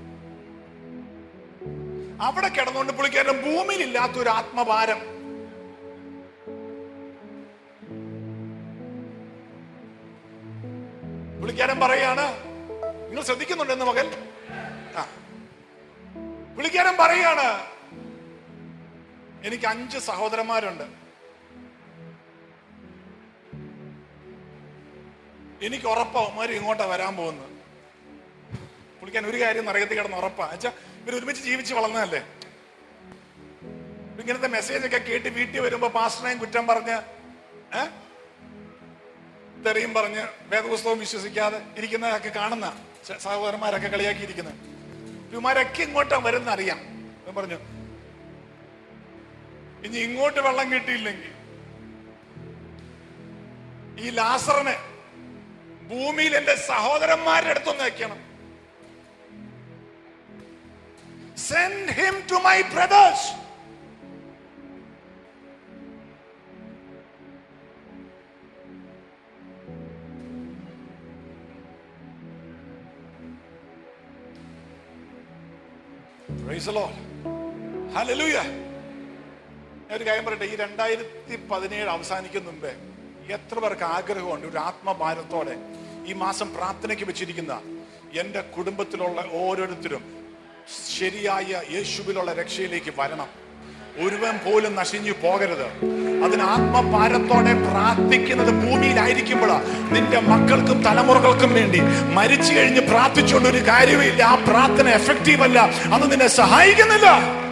അവിടെ കിടന്നുകൊണ്ട് പുള്ളിക്കാരൻ ഭൂമിയിൽ ഇല്ലാത്ത ഒരു ആത്മഭാരം പുള്ളിക്കാരൻ പറയാണ് നിങ്ങൾ ശ്രദ്ധിക്കുന്നുണ്ടെന്ന് മകൻ ആ പുള്ളിക്കാരൻ പറയാണ് എനിക്ക് അഞ്ച് സഹോദരന്മാരുണ്ട് എനിക്ക് ഉറപ്പാ ഉമ്മാര് ഇങ്ങോട്ടാ വരാൻ പോകുന്നത് പുള്ളിക്കാൻ ഒരു കാര്യം നരകത്തിൽ കിടന്ന് ഉറപ്പാ വെച്ചാ ഇവർ ഒരുമിച്ച് ജീവിച്ച് വളർന്നതല്ലേ ഇങ്ങനത്തെ മെസ്സേജ് ഒക്കെ കേട്ട് വീട്ടിൽ വരുമ്പോ പാസ്റ്ററിനെയും കുറ്റം പറഞ്ഞ് ഏ തെറിയും പറഞ്ഞ് വേദപുസ്തകം വിശ്വസിക്കാതെ ഇരിക്കുന്നതൊക്കെ കാണുന്ന സ- സഹോദരന്മാരൊക്കെ കളിയാക്കിയിരിക്കുന്നത് ഇവന്മാരൊക്കെ ഇങ്ങോട്ടാ വരുന്ന അറിയാം ഞാൻ പറഞ്ഞു ഇനി ഇങ്ങോട്ട് വെള്ളം കിട്ടിയില്ലെങ്കിൽ ഈ ലാസറിനെ ഭൂമിയിൽ എന്റെ സഹോദരന്മാരുടെ അടുത്തൊന്ന് വെക്കണം send him to my brothers Praise the Lord. Hallelujah. ഞാൻ ഒരു കാര്യം പറയട്ടെ ഈ രണ്ടായിരത്തി പതിനേഴ് അവസാനിക്കുന്ന മുമ്പേ എത്ര പേർക്ക് ആഗ്രഹമുണ്ട് ഒരു ആത്മഭാരത്തോടെ ഈ മാസം പ്രാർത്ഥനയ്ക്ക് വെച്ചിരിക്കുന്ന എന്റെ കുടുംബത്തിലുള്ള ഓരോരുത്തരും ശരിയായ യേശുവിലുള്ള രക്ഷയിലേക്ക് വരണം ഒരുവൻ പോലും നശിഞ്ഞു പോകരുത് അതിന് ആത്മഭാരത്തോടെ പ്രാർത്ഥിക്കുന്നത് ഭൂമിയിലായിരിക്കുമ്പോഴാ നിന്റെ മക്കൾക്കും തലമുറകൾക്കും വേണ്ടി മരിച്ചു കഴിഞ്ഞ് പ്രാർത്ഥിച്ചുകൊണ്ട് ഒരു കാര്യമില്ല ആ പ്രാർത്ഥന എഫക്റ്റീവ് അല്ല അത് നിന്നെ സഹായിക്കുന്നില്ല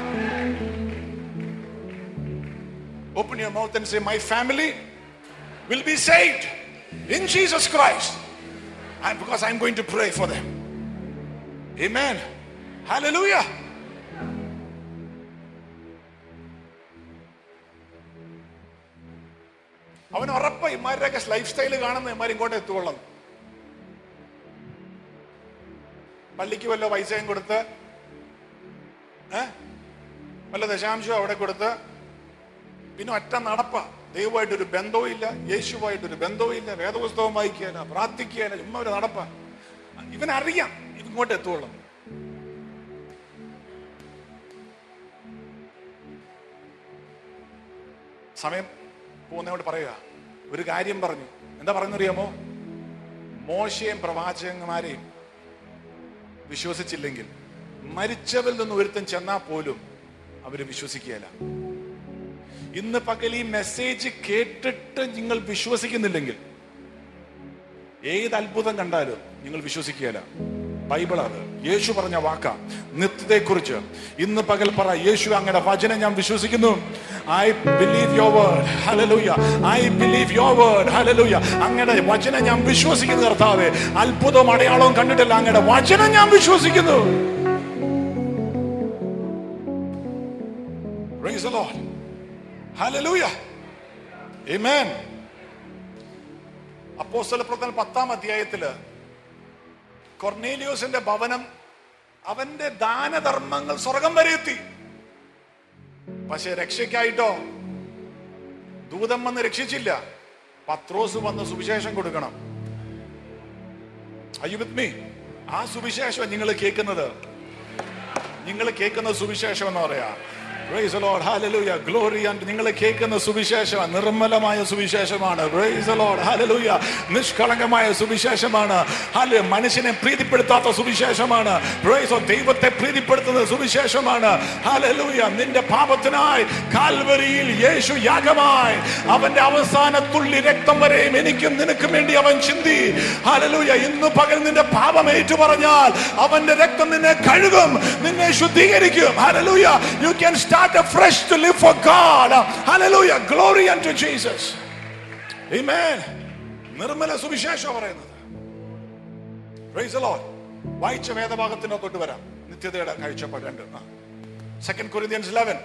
Open your mouth and say, My family will be saved in Jesus Christ. And because I'm going to pray for them. Amen. Hallelujah. അവൻ ഉറപ്പ ഇമാരുടെയൊക്കെ ലൈഫ് സ്റ്റൈൽ കാണുന്ന ഇമാർ ഇങ്ങോട്ട് എത്തുകൊള്ളും പള്ളിക്ക് വല്ല പൈസയും കൊടുത്ത് ഏ വല്ല ദശാംശവും അവിടെ കൊടുത്ത് പിന്നെ ഒറ്റ നടപ്പ ദൈവമായിട്ടൊരു ബന്ധവും ഇല്ല യേശുവായിട്ടൊരു ബന്ധവും ഇല്ല വേദപുസ്തകം വായിക്കുകയില്ല പ്രാർത്ഥിക്കുകയില്ല ചുമ്മാ ഒരു നടപ്പ ഇവനറിയാം ഇങ്ങോട്ട് എത്തുള്ളൂ സമയം പോകുന്നതോട് പറയുക ഒരു കാര്യം പറഞ്ഞു എന്താ പറയുന്നറിയാമോ മോശയും പ്രവാചകന്മാരെയും വിശ്വസിച്ചില്ലെങ്കിൽ മരിച്ചവരിൽ നിന്ന് ഒരുത്തൻ ചെന്നാൽ പോലും അവര് വിശ്വസിക്കുകയില്ല ഇന്ന് പകൽ ഈ മെസ്സേജ് കേട്ടിട്ട് നിങ്ങൾ വിശ്വസിക്കുന്നില്ലെങ്കിൽ ഏത് അത്ഭുതം കണ്ടാലും നിങ്ങൾ വിശ്വസിക്കുകയില്ല ബൈബിൾ അത് യേശു പറഞ്ഞ വാക്ക നിത്യത്തെക്കുറിച്ച് ഇന്ന് പകൽ പറ യേശു അങ്ങയുടെ വചനം ഞാൻ വിശ്വസിക്കുന്നു I believe your word hallelujah I believe your word hallelujah അങ്ങയുടെ വചനം ഞാൻ വിശ്വസിക്കുന്നു കർത്താവേ അത്ഭുതവും അടയാളവും കണ്ടിട്ടില്ല അങ്ങയുടെ വചനം ഞാൻ വിശ്വസിക്കുന്നു Praise the Lord. Hallelujah. Amen. അപ്പോസ്തല പ്രവർത്തനം പത്താം അധ്യായത്തില് കൊർണേലിയോസിന്റെ ഭവനം അവന്റെ ദാനധർമ്മങ്ങൾ സ്വർഗം വരെ എത്തി പക്ഷെ രക്ഷയ്ക്കായിട്ടോ ദൂതം വന്ന് രക്ഷിച്ചില്ല പത്രോസ് വന്ന് സുവിശേഷം കൊടുക്കണം Are you with me? ആ സുവിശേഷം നിങ്ങൾ കേൾക്കുന്നത് നിങ്ങൾ കേൾക്കുന്ന സുവിശേഷം എന്ന് പറയാ Praise the Lord. Hallelujah. Glory and നിങ്ങൾ കേൾക്കുന്ന സുവിശേഷമാണ് നിർമ്മലമായ സുവിശേഷമാണ് Praise the Lord. Hallelujah. നിഷ്കളങ്കമായ സുവിശേഷമാണ് ഹല്ലെ മനുഷ്യനെ പ്രീതിപ്പെടുത്താത്ത സുവിശേഷമാണ് Praise the Lord. ദൈവത്തെ പ്രീതിപ്പെടുത്തുന്ന സുവിശേഷമാണ് Hallelujah. നിന്റെ പാപത്തിനായി കാൽവരിയിൽ യേശു യാഗമായി അവന്റെ അവസാന തുള്ളി രക്തം വരെയും എനിക്കും നിനക്കും വേണ്ടി അവൻ ചിന്തി Hallelujah. ഇന്ന് പകൽ നിന്റെ പാപം ഏറ്റു പറഞ്ഞാൽ അവന്റെ രക്തം നിന്നെ കഴുകും നിന്നെ ശുദ്ധീകരിക്കും Hallelujah. You can start afresh to live for God. Hallelujah. Glory unto Jesus. Amen. Nirmala സുവിശേഷം പറയുന്നത് Praise the Lord. വായിച്ച വേദഭാഗത്തിനോ തൊട്ട് വരാം നിത്യതയുടെ കാഴ്ചപ്പാട് രണ്ട് സെക്കൻഡ് കൊരിന്ത്യൻസ് ഇലവൻ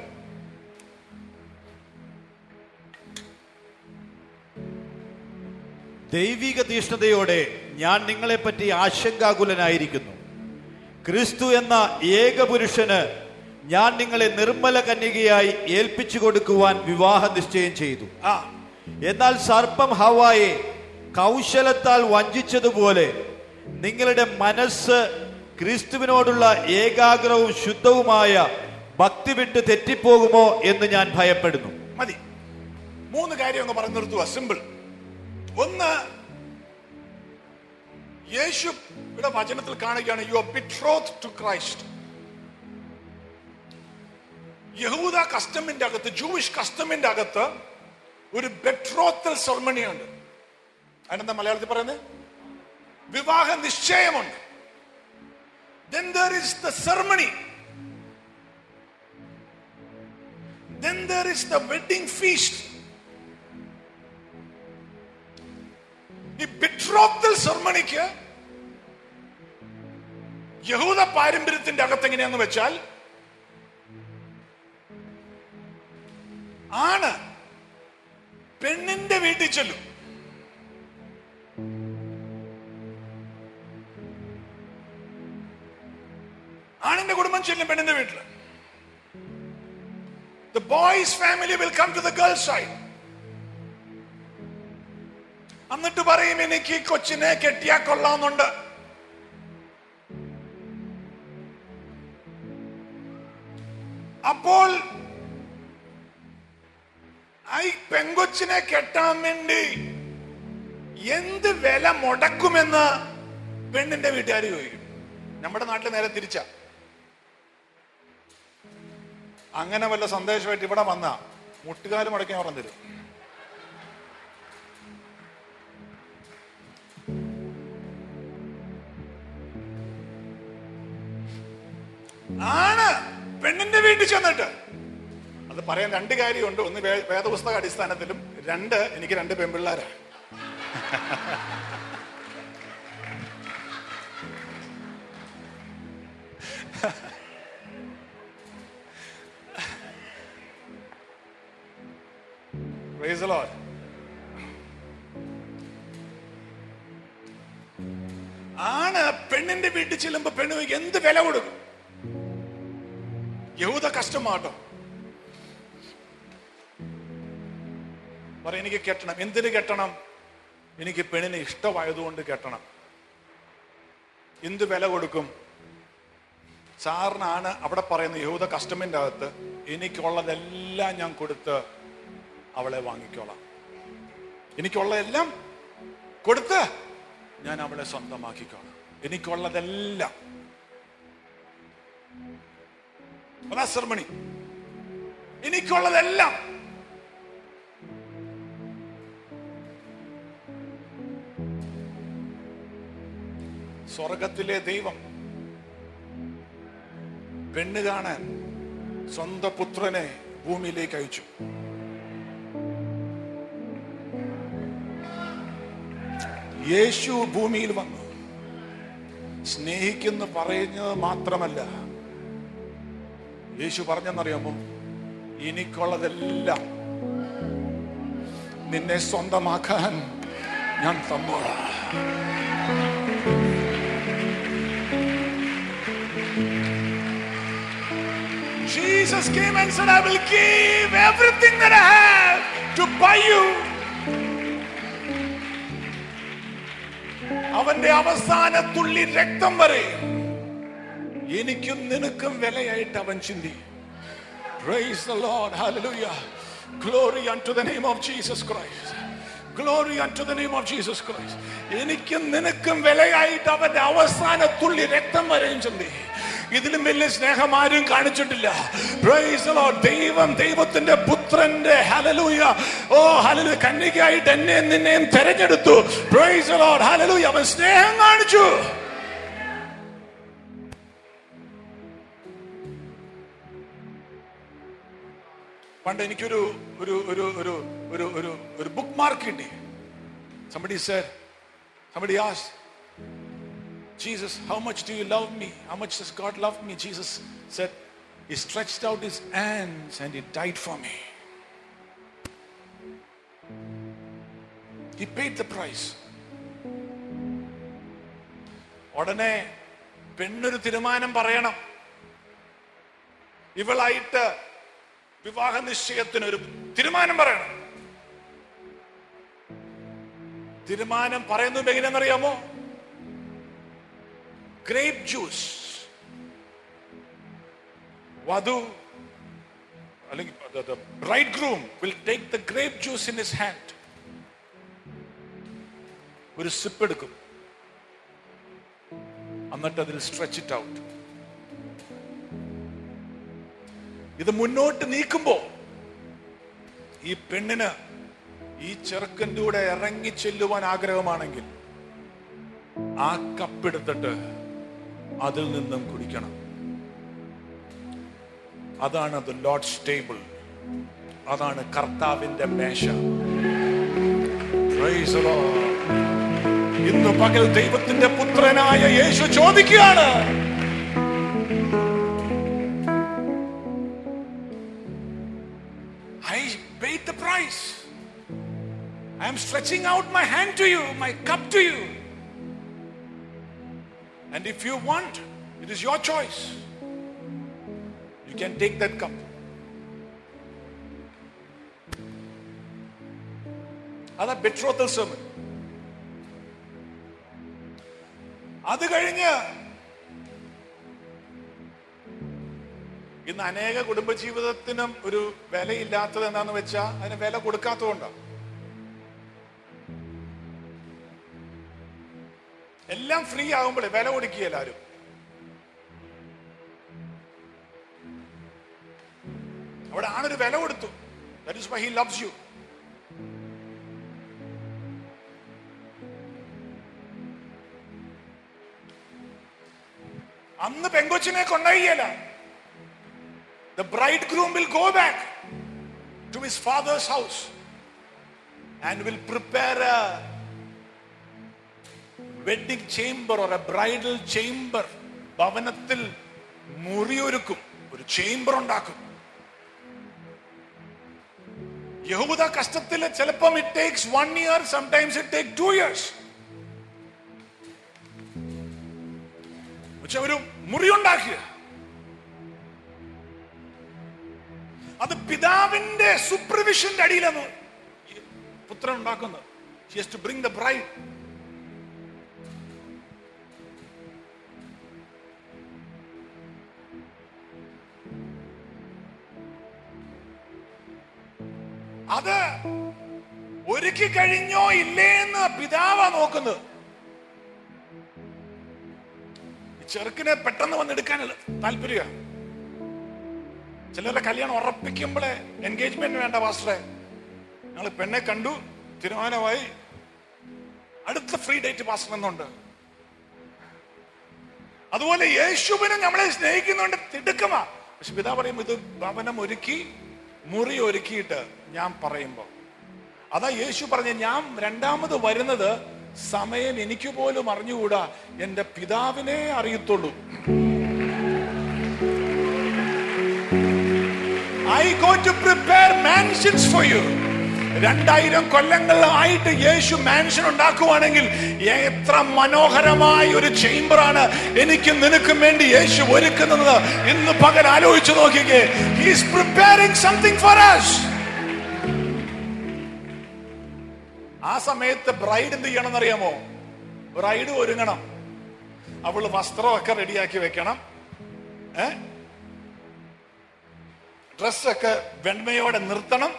ദൈവിക തീഷ്ണതയോടെ ഞാൻ നിങ്ങളെപ്പറ്റി ആശങ്കാകുലനായിരിക്കുന്നു ക്രിസ്തു എന്ന ഏകപുരുഷന് ഞാൻ നിങ്ങളെ നിർമ്മല കന്യകയായി ഏൽപ്പിച്ചു കൊടുക്കുവാൻ വിവാഹ നിശ്ചയം ചെയ്തു ആ എന്നാൽ സർപ്പം ഹവായെ കൗശലത്താൽ വഞ്ചിച്ചതുപോലെ നിങ്ങളുടെ മനസ്സ് ക്രിസ്തുവിനോടുള്ള ഏകാഗ്രവും ശുദ്ധവുമായ ഭക്തി വിട്ട് തെറ്റിപ്പോകുമോ എന്ന് ഞാൻ ഭയപ്പെടുന്നു മതി മൂന്ന് കാര്യം അങ്ങ് പറഞ്ഞു നിർത്തുക സിമ്പിൾ ഒന്ന് യേശു ഇവിടെ വചനത്തിൽ കാണുകയാണ് you are betrothed to Christ യഹൂദ കസ്റ്റമിന്റെ അകത്ത് ജൂയിഷ് കസ്റ്റമിന്റെ അകത്ത് ഒരു ബെട്രോത്തൽ സെർമണി ഉണ്ട് അതിനെന്താ മലയാളത്തിൽ പറയുന്നത് വിവാഹ നിശ്ചയമുണ്ട് then there is the ceremony then there is the wedding feast ഈ ബിട്രോത്തൽ സെർമണിക്ക് യഹൂദ പാരമ്പര്യത്തിന്റെ അകത്ത് എങ്ങനെയാന്ന് വെച്ചാൽ ആണ് പെണ്ണിന്റെ വീട്ടിൽ ചെല്ലും ആണിന്റെ കുടുംബം ചെല്ലും പെണ്ണിന്റെ വീട്ടില് The boy's family will come to the girl's side. എന്നിട്ട് പറയും എനിക്ക് ഈ കൊച്ചിനെ കെട്ടിയാ കൊള്ളാവുന്നുണ്ട് അപ്പോൾ ആ ഈ പെങ്കൊച്ചിനെ കെട്ടാൻ വേണ്ടി എന്ത് വില മുടക്കുമെന്ന് പെണ്ണിന്റെ വീട്ടുകാർ ചോദിക്കും നമ്മുടെ നാട്ടിൽ നേരെ തിരിച്ച അങ്ങനെ വല്ല സന്ദേശമായിട്ട് ഇവിടെ വന്ന മുട്ടുകാല് മുടക്കി ഞാൻ പറഞ്ഞു തരും ആണ് പെണ്ണിന്റെ വീട്ടിൽ ചെന്നിട്ട് അത് പറയാൻ രണ്ട് കാര്യമുണ്ട് ഒന്ന് വേ- വേദപുസ്തക അടിസ്ഥാനത്തിലും രണ്ട് എനിക്ക് രണ്ട് പെൺപിള്ളാരാ Praise the Lord. ആണ് പെണ്ണിന്റെ വീട്ടിൽ ചെല്ലുമ്പോ പെണ്ണ് ചോദിക്കും, എന്ത് വില കൊടുക്കും യഹൂദ കഷ്ടമാട്ടോ പറ എനിക്ക് കെട്ടണം എന്തിന് കെട്ടണം എനിക്ക് പെണ്ണിനെ ഇഷ്ടമായതുകൊണ്ട് കെട്ടണം എന്ത് വില കൊടുക്കും സാറിനാണ് അവിടെ പറയുന്ന യഹൂദ കസ്റ്റമിന്റെ അകത്ത് എനിക്കുള്ളതെല്ലാം ഞാൻ കൊടുത്ത് അവളെ വാങ്ങിക്കോളാം എനിക്കുള്ളതെല്ലാം കൊടുത്ത് ഞാൻ അവളെ സ്വന്തമാക്കിക്കോളാം എനിക്കുള്ളതെല്ലാം അതാ സെർമണി എനിക്കുള്ളതെല്ലാം സ്വർഗത്തിലെ ദൈവം പെണ്ണ് കാണാൻ സ്വന്തം പുത്രനെ ഭൂമിയിലേക്ക് അയച്ചു യേശു ഭൂമിയിൽ വന്നു സ്നേഹിക്കുന്നു പറയുന്നത് മാത്രമല്ല യേശു പറഞ്ഞെന്നറിയാമോ എനിക്കുള്ളതെല്ലാം നിന്നെ സ്വന്തമാക്കാൻ ഞാൻ തന്നോളാം Jesus came and said, I will give everything that I have to buy you. അവന്റെ അവസാന തുള്ളി രക്തം വരെ എനിക്കും നിനക്കും വിലയായിട്ട് അവൻ ചിന്തി Praise the Lord. Hallelujah. Glory unto the name of Jesus Christ. Glory unto the name of Jesus Christ. എനിക്കും നിനക്കും വിലയായിട്ട് അവന്റെ അവസാന തുള്ളി രക്തം വരെയും ചിന്തി ഇതിലും വലിയ സ്നേഹം ആരും കാണിച്ചിട്ടില്ല Praise the Lord. ദൈവം ദൈവത്തിന്റെ പുത്രന്റെ ഹലലൂയ ഓ ഹലലു കന്യകയായിട്ട് എന്നെ നിന്നെയും തെരഞ്ഞെടുത്തു Praise the Lord. ഹലലൂയ അവൻ സ്നേഹം കാണിച്ചു പണ്ട് എനിക്കൊരു ഒരു ഒരു ഒരു ഒരു ഒരു ഒരു ബുക്ക് മാർക്ക് കിട്ടി somebody said somebody asked Jesus how much do you love me how much does God love me Jesus said he stretched out his hands and he died for me he paid the price ഉടനെ പെണ്ണൊരു തീരുമാനം പറയണം ഇവളായിട്ട് വിവാഹ നിശ്ചയത്തിന് ഒരു തീരുമാനം പറയണം തീരുമാനം പറയുന്നത് എങ്ങനെയാണെന്നറിയാമോ grape juice വധു അല്ലെങ്കിൽ bridegroom will take the grape juice in his hand ഒരു സിപ്പ് എടുക്കും എന്നിട്ട് അതിൽ സ്ട്രെച്ച് ഇറ്റ് ഔട്ട് ഇത് മുന്നോട്ട് നീക്കുമ്പോ ഈ പെണ്ണിന് ഈ ചെറുക്കൻ്റെ കൂടെ ഇറങ്ങി ചെല്ലുവാൻ ആഗ്രഹമാണെങ്കിൽ ആ കപ്പെടുത്തിട്ട് അതിൽ നിന്നും കുടിക്കണം അതാണ് ദ ലോഡ്സ് ടേബിൾ അതാണ് കർത്താവിന്റെ മേശ Praise the Lord. ഇന്ന് പകൽ ദൈവത്തിന്റെ പുത്രനായ യേശു ചോദിക്കുകയാണ് I paid the price. I am stretching out my hand to you, my cup to you. And if you want, it is your choice. can take that cup. അതാ ബെട്രോത്തൽ sermon അത് കഴിഞ്ഞ് ഇന്ന് അനേക കുടുംബജീവിതത്തിനും ഒരു വിലയില്ലാത്തത് എന്താന്ന് വെച്ചാൽ അതിന് വില കൊടുക്കാത്തതുകൊണ്ടാണ് എല്ലാം ഫ്രീ ആകുമ്പോഴേ വില കൊടുക്കുക എല്ലാവരും അവിടെ ആണൊരു വില കൊടുത്തു that is why he loves you അന്ന് പെങ്കൊച്ചിനെ കൊണ്ടുപോയില്ല the bridegroom will go back to his father's house and will prepare a wedding chamber or a bridal chamber ഭവനത്തിൽ മുറിയൊരുക്കും ഒരു ചേംബർ ഉണ്ടാക്കും യഹൂദ കഷ്ടത്തിൽ ചിലപ്പം it takes one year sometimes it take two years പക്ഷെ ഒരു മുറി ഉണ്ടാക്കിയ അത് പിതാവിന്റെ സൂപ്പർവിഷന്റെ അടിയിലാണ് ഈ പുത്രൻ ഉണ്ടാക്കുന്നത് ടു ബ്രിങ് ദ ബ്രൈഡ് അത് ഒരുക്കി കഴിഞ്ഞോ ഇല്ലേ എന്ന് പിതാവാ നോക്കുന്നത് ഈ ചെറുക്കിനെ പെട്ടെന്ന് വന്നെടുക്കാനുള്ള താല്പര്യ ചിലരുടെ കല്യാണം ഉറപ്പിക്കുമ്പോഴേ എൻഗേജ്മെന്റ് വേണ്ട പാസ്റ്ററെ ഞങ്ങൾ പെണ്ണെ കണ്ടു തീരുമാനമായി അടുത്ത ഫ്രീ ഡേറ്റ് പാസ്റ്റർ എന്നുണ്ട് അതുപോലെ യേശുവിനെ നമ്മളെ സ്നേഹിക്കുന്നുണ്ട് തിടുക്കമാ പക്ഷെ പിതാ പറയും ഇത് ഭവനം ഒരുക്കി മുറി ഒരുക്കിയിട്ട് ഞാൻ പറയുമ്പോ അതാ യേശു പറഞ്ഞ ഞാൻ രണ്ടാമത് വരുന്നത് സമയം എനിക്ക് പോലും അറിഞ്ഞുകൂടാ എന്റെ പിതാവിനെ അറിയത്തുള്ളൂ I go to prepare mansions for you രണ്ടായിരം കൊല്ലങ്ങളായിട്ട് യേശു മാൻഷൻ ഉണ്ടാക്കുവാണെങ്കിൽ എത്ര മനോഹരമായ ഒരു ചേംബറാണ് എനിക്ക് നിനക്കും വേണ്ടി യേശു ഒരുക്കുന്നത് ഇന്ന് പകൽ ആലോചിച്ചു നോക്കിക്കേ he's preparing something for us ആ സമയത്ത് ബ്രൈഡ് എന്ത് ചെയ്യണം എന്നറിയാമോ ബ്രൈഡ് ഒരുങ്ങണം അവള് വസ്ത്രമൊക്കെ റെഡിയാക്കി വെക്കണം ഏ ഡ്രസ്സൊക്കെ വെണ്മയോടെ നിർത്തണം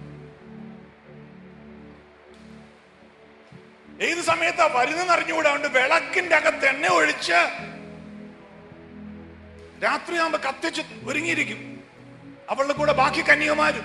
ഏത് സമയത്താ വരുന്നെന്ന് അറിഞ്ഞുകൂടാ അതുകൊണ്ട് വിളക്കിന്റെ അകത്ത് എണ്ണ ഒഴിച്ച് രാത്രിയാകുമ്പോ കത്തിച്ച് ഒരുങ്ങിയിരിക്കും അവളുടെ കൂടെ ബാക്കി കന്യകമാരും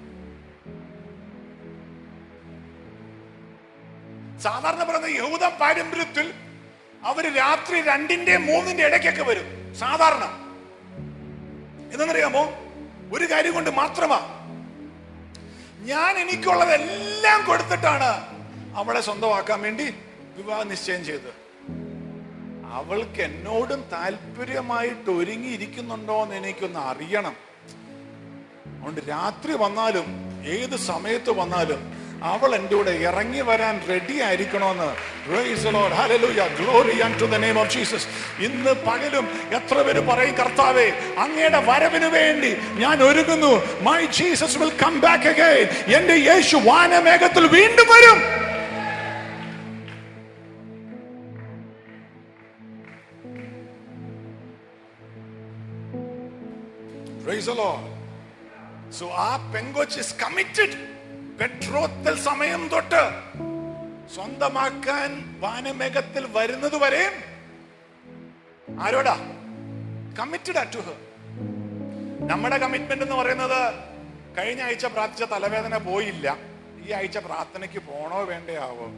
സാധാരണ പറയുന്ന യഹൂദ പാരമ്പര്യത്തിൽ അവര് രാത്രി രണ്ടിന്റെ മൂന്നിന്റെ ഇടയ്ക്കൊക്കെ വരും സാധാരണ എന്തെന്നറിയാമോ ഒരു കാര്യം കൊണ്ട് മാത്രമാ ഞാൻ എനിക്കുള്ളതെല്ലാം കൊടുത്തിട്ടാണ് അവളെ സ്വന്തമാക്കാൻ വേണ്ടി വിവാഹ നിശ്ചയം ചെയ്തത് അവൾക്ക് എന്നോടും താല്പര്യമായിട്ട് ഒരുങ്ങിയിരിക്കുന്നുണ്ടോ എന്ന് എനിക്കൊന്ന് അറിയണം അതുകൊണ്ട് രാത്രി വന്നാലും ഏത് സമയത്ത് വന്നാലും അവൾ എൻ്റെ കൂടെ ഇറങ്ങി വരാൻ റെഡി ആയിരിക്കണമെന്ന് Praise the Lord. Hallelujah. Glory unto the name of Jesus. ഇന്ന് പകലും എത്ര പേര് പറയും കർത്താവേ അങ്ങയുടെ വരവിന് വേണ്ടി ഞാൻ ഒരുങ്ങുന്നു my Jesus will come back again എന്റെ യേശു വാനമേഘത്തിൽ വീണ്ടും വരും Praise the Lord. So ആ പെങ്കൊച്ച് is committed. ബെട്രോത്തൽ സമയം തൊട്ട് സ്വന്തമാക്കാൻ വാനമേഘത്തിൽ വരുന്നത് വരെയും ആരോടാ കമ്മിറ്റഡ് ടു ഹർ നമ്മുടെ കമ്മിറ്റ്മെന്റ് എന്ന് പറയുന്നത് കഴിഞ്ഞ ആഴ്ച പ്രാർത്ഥിച്ച തലവേദന പോയില്ല ഈ ആഴ്ച പ്രാർത്ഥനയ്ക്ക് പോണോ വേണ്ടയാവോ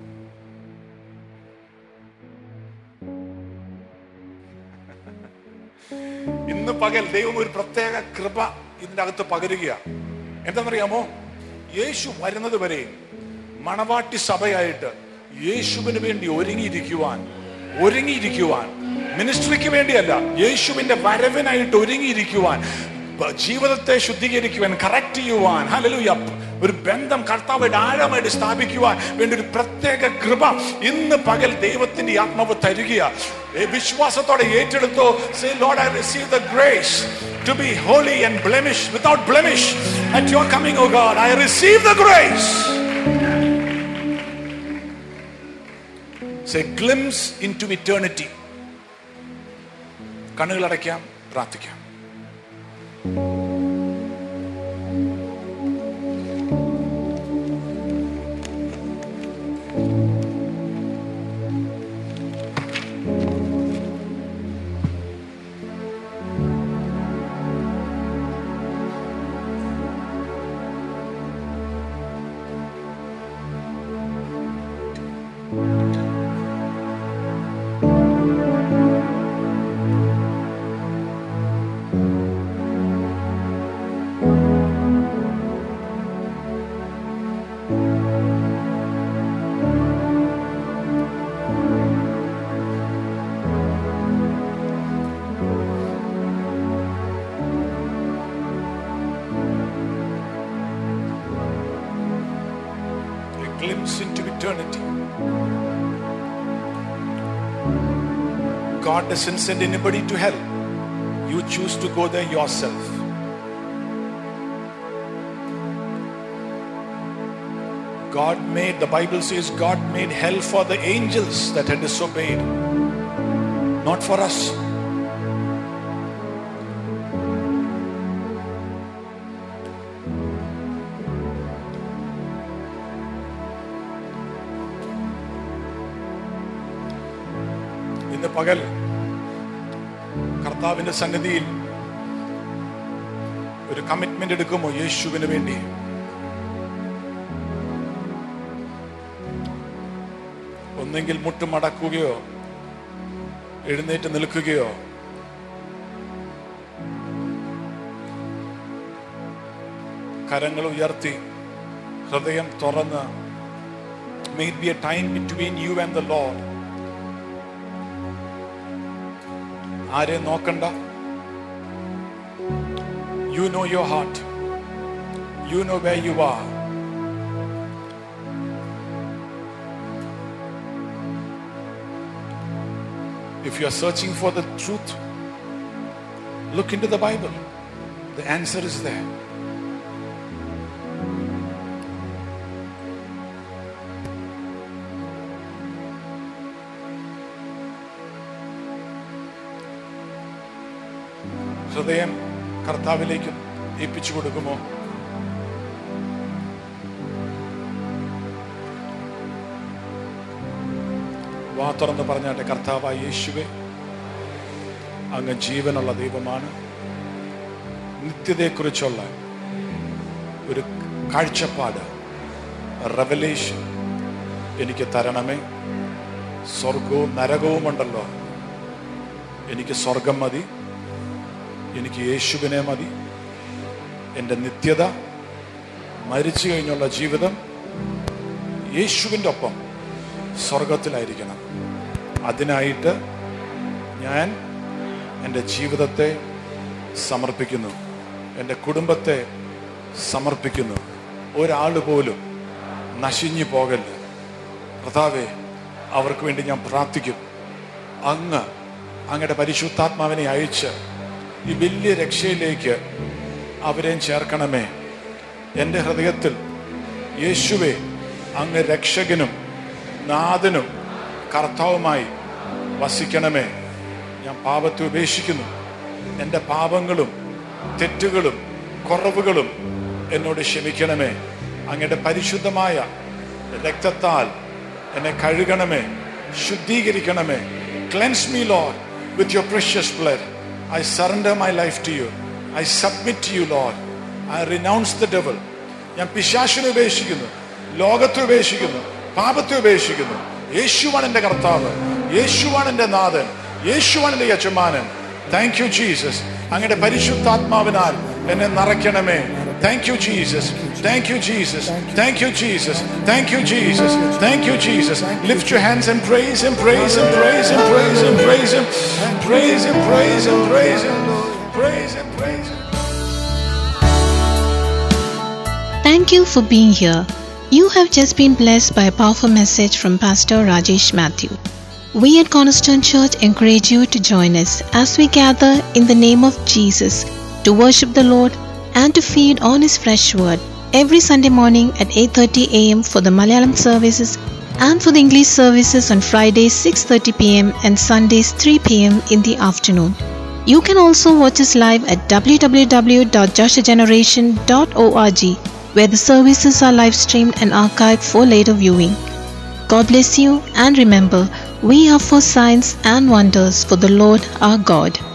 ഇന്ന് പകൽ ദൈവം ഒരു പ്രത്യേക കൃപ ഇതിന്റെ അകത്ത് പകരുക എന്താണെന്നറിയാമോ യേശു വരുന്നത് വരെ മണവാട്ടി സഭയായിട്ട് യേശുവിന് വേണ്ടി ഒരുങ്ങിയിരിക്കുവാൻ ഒരുങ്ങിയിരിക്കുവാൻ മിനിസ്ട്രിക്ക് വേണ്ടിയല്ല യേശുവിന്റെ വരവിനായിട്ട് ഒരുങ്ങിയിരിക്കുവാൻ ബ- ജീവിതത്തെ ശുദ്ധീകരിക്കുവാൻ കറക്റ്റ് ചെയ്യുവാൻ ഹല്ലേലൂയ ഒരു ബന്ധം കർത്താവായിട്ട് ആഴമായിട്ട് സ്ഥാപിക്കുവാൻ വേണ്ടി ഒരു പ്രത്യേക കൃപ ഇന്ന് പകൽ ദൈവത്തിന്റെ ആത്മാവ് തരിക വിശ്വാസത്തോടെ ഏറ്റെടുത്തോ say Lord I receive the grace to be holy and blemish, without blemish at your coming, oh God. I receive the grace. Say, glimpse into eternity. കണ്ണുകളടയ്ക്കാം പ്രാർത്ഥിക്കാം a glimpse into eternity. God doesn't send anybody to hell. You choose to go there yourself. God made, the Bible says, God made hell for the angels that had disobeyed, not for us. ഇന്ന് പകൽ കർത്താവിന്റെ സന്നിധിയിൽ ഒരു commitment എടുക്കുമോ യേശുവിന് വേണ്ടി ഒന്നെങ്കിൽ മുട്ടുമടക്കുകയോ എഴുന്നേറ്റ് നിൽക്കുകയോ കരങ്ങൾ ഉയർത്തി ഹൃദയം തുറന്ന് may be a time between you and the Lord ആരെയും നോക്കണ്ട you know your heart you know way you are If you are searching for the truth, look into the Bible. The answer is there. ഹൃദയം കർത്താവിലേക്ക് ഏൽപ്പിച്ചു കൊടുക്കുമോ വാ തുറന്ന് പറഞ്ഞാട്ടെ കർത്താവായ യേശുവെ അങ്ങ് ജീവനുള്ള ദൈവമാണ് നിത്യതയെക്കുറിച്ചുള്ള ഒരു കാഴ്ചപ്പാട് റെവലേഷൻ എനിക്ക് തരണമേ സ്വർഗവും നരകവുമുണ്ടല്ലോ എനിക്ക് സ്വർഗം മതി എനിക്ക് യേശുവിനെ മതി എൻ്റെ നിത്യത മരിച്ചു കഴിഞ്ഞുള്ള ജീവിതം യേശുവിൻ്റെ ഒപ്പം സ്വർഗത്തിലായിരിക്കണം അതിനായിട്ട് ഞാൻ എൻ്റെ ജീവിതത്തെ സമർപ്പിക്കുന്നു എൻ്റെ കുടുംബത്തെ സമർപ്പിക്കുന്നു ഒരാൾ പോലും നശിഞ്ഞു പോകല്ല കർത്താവേ അവർക്ക് വേണ്ടി ഞാൻ പ്രാർത്ഥിക്കും അങ്ങ് അങ്ങയുടെ പരിശുദ്ധാത്മാവിനെ അയച്ച് ഈ വലിയ രക്ഷയിലേക്ക് അവരെയും ചേർക്കണമേ എൻ്റെ ഹൃദയത്തിൽ യേശുവെ അങ്ങ് രക്ഷകനും നാഥനും കർത്താവുമായി വസിക്കണമേ ഞാൻ പാപത്തെ ഉപേക്ഷിക്കുന്നു എൻ്റെ പാപങ്ങളും തെറ്റുകളും കുറവുകളും എന്നോട് ക്ഷമിക്കണമേ അങ്ങയുടെ പരിശുദ്ധമായ രക്തത്താൽ എന്നെ കഴുകണമേ ശുദ്ധീകരിക്കണമേ cleanse me Lord with your precious blood I surrender my life to you I submit to you Lord I renounce the devil ഞാൻ പിശാശിനെ ഉപേക്ഷിക്കുന്നു ലോകത്തെ ഉപേക്ഷിക്കുന്നു പാപത്തെ ഉപേക്ഷിക്കുന്നു യേശുവാണ് എൻ്റെ കർത്താവ് യേശുവാണ് എൻ്റെ നാഥൻ യേശുവാണ് എൻ്റെ യജമാനൻ താങ്ക് യു ജീസസ് അങ്ങയുടെ പരിശുദ്ധാത്മാവിനാൽ എന്നെ നിറയ്ക്കണമേ thank you Jesus thank you Jesus thank you Jesus thank you Jesus thank you Jesus lift your hands and praise him praise him praise him praise him praise him praise him praise him praise him praise him praise him Thank you for being here. You have just been blessed by a powerful message from Pastor Rajesh Matthew. We at Cornerstone Church encourage you to join us as we gather in the name of Jesus to worship the Lord and to feed on his fresh word every Sunday morning at 8:30 a.m. for the Malayalam services and for the English services on Fridays 6:30 p.m. and Sundays 3 p.m. in the afternoon. You can also watch us live at www.joshageneration.org where the services are live streamed and archived for later viewing. God bless you and remember, we are for signs and wonders for the Lord our God.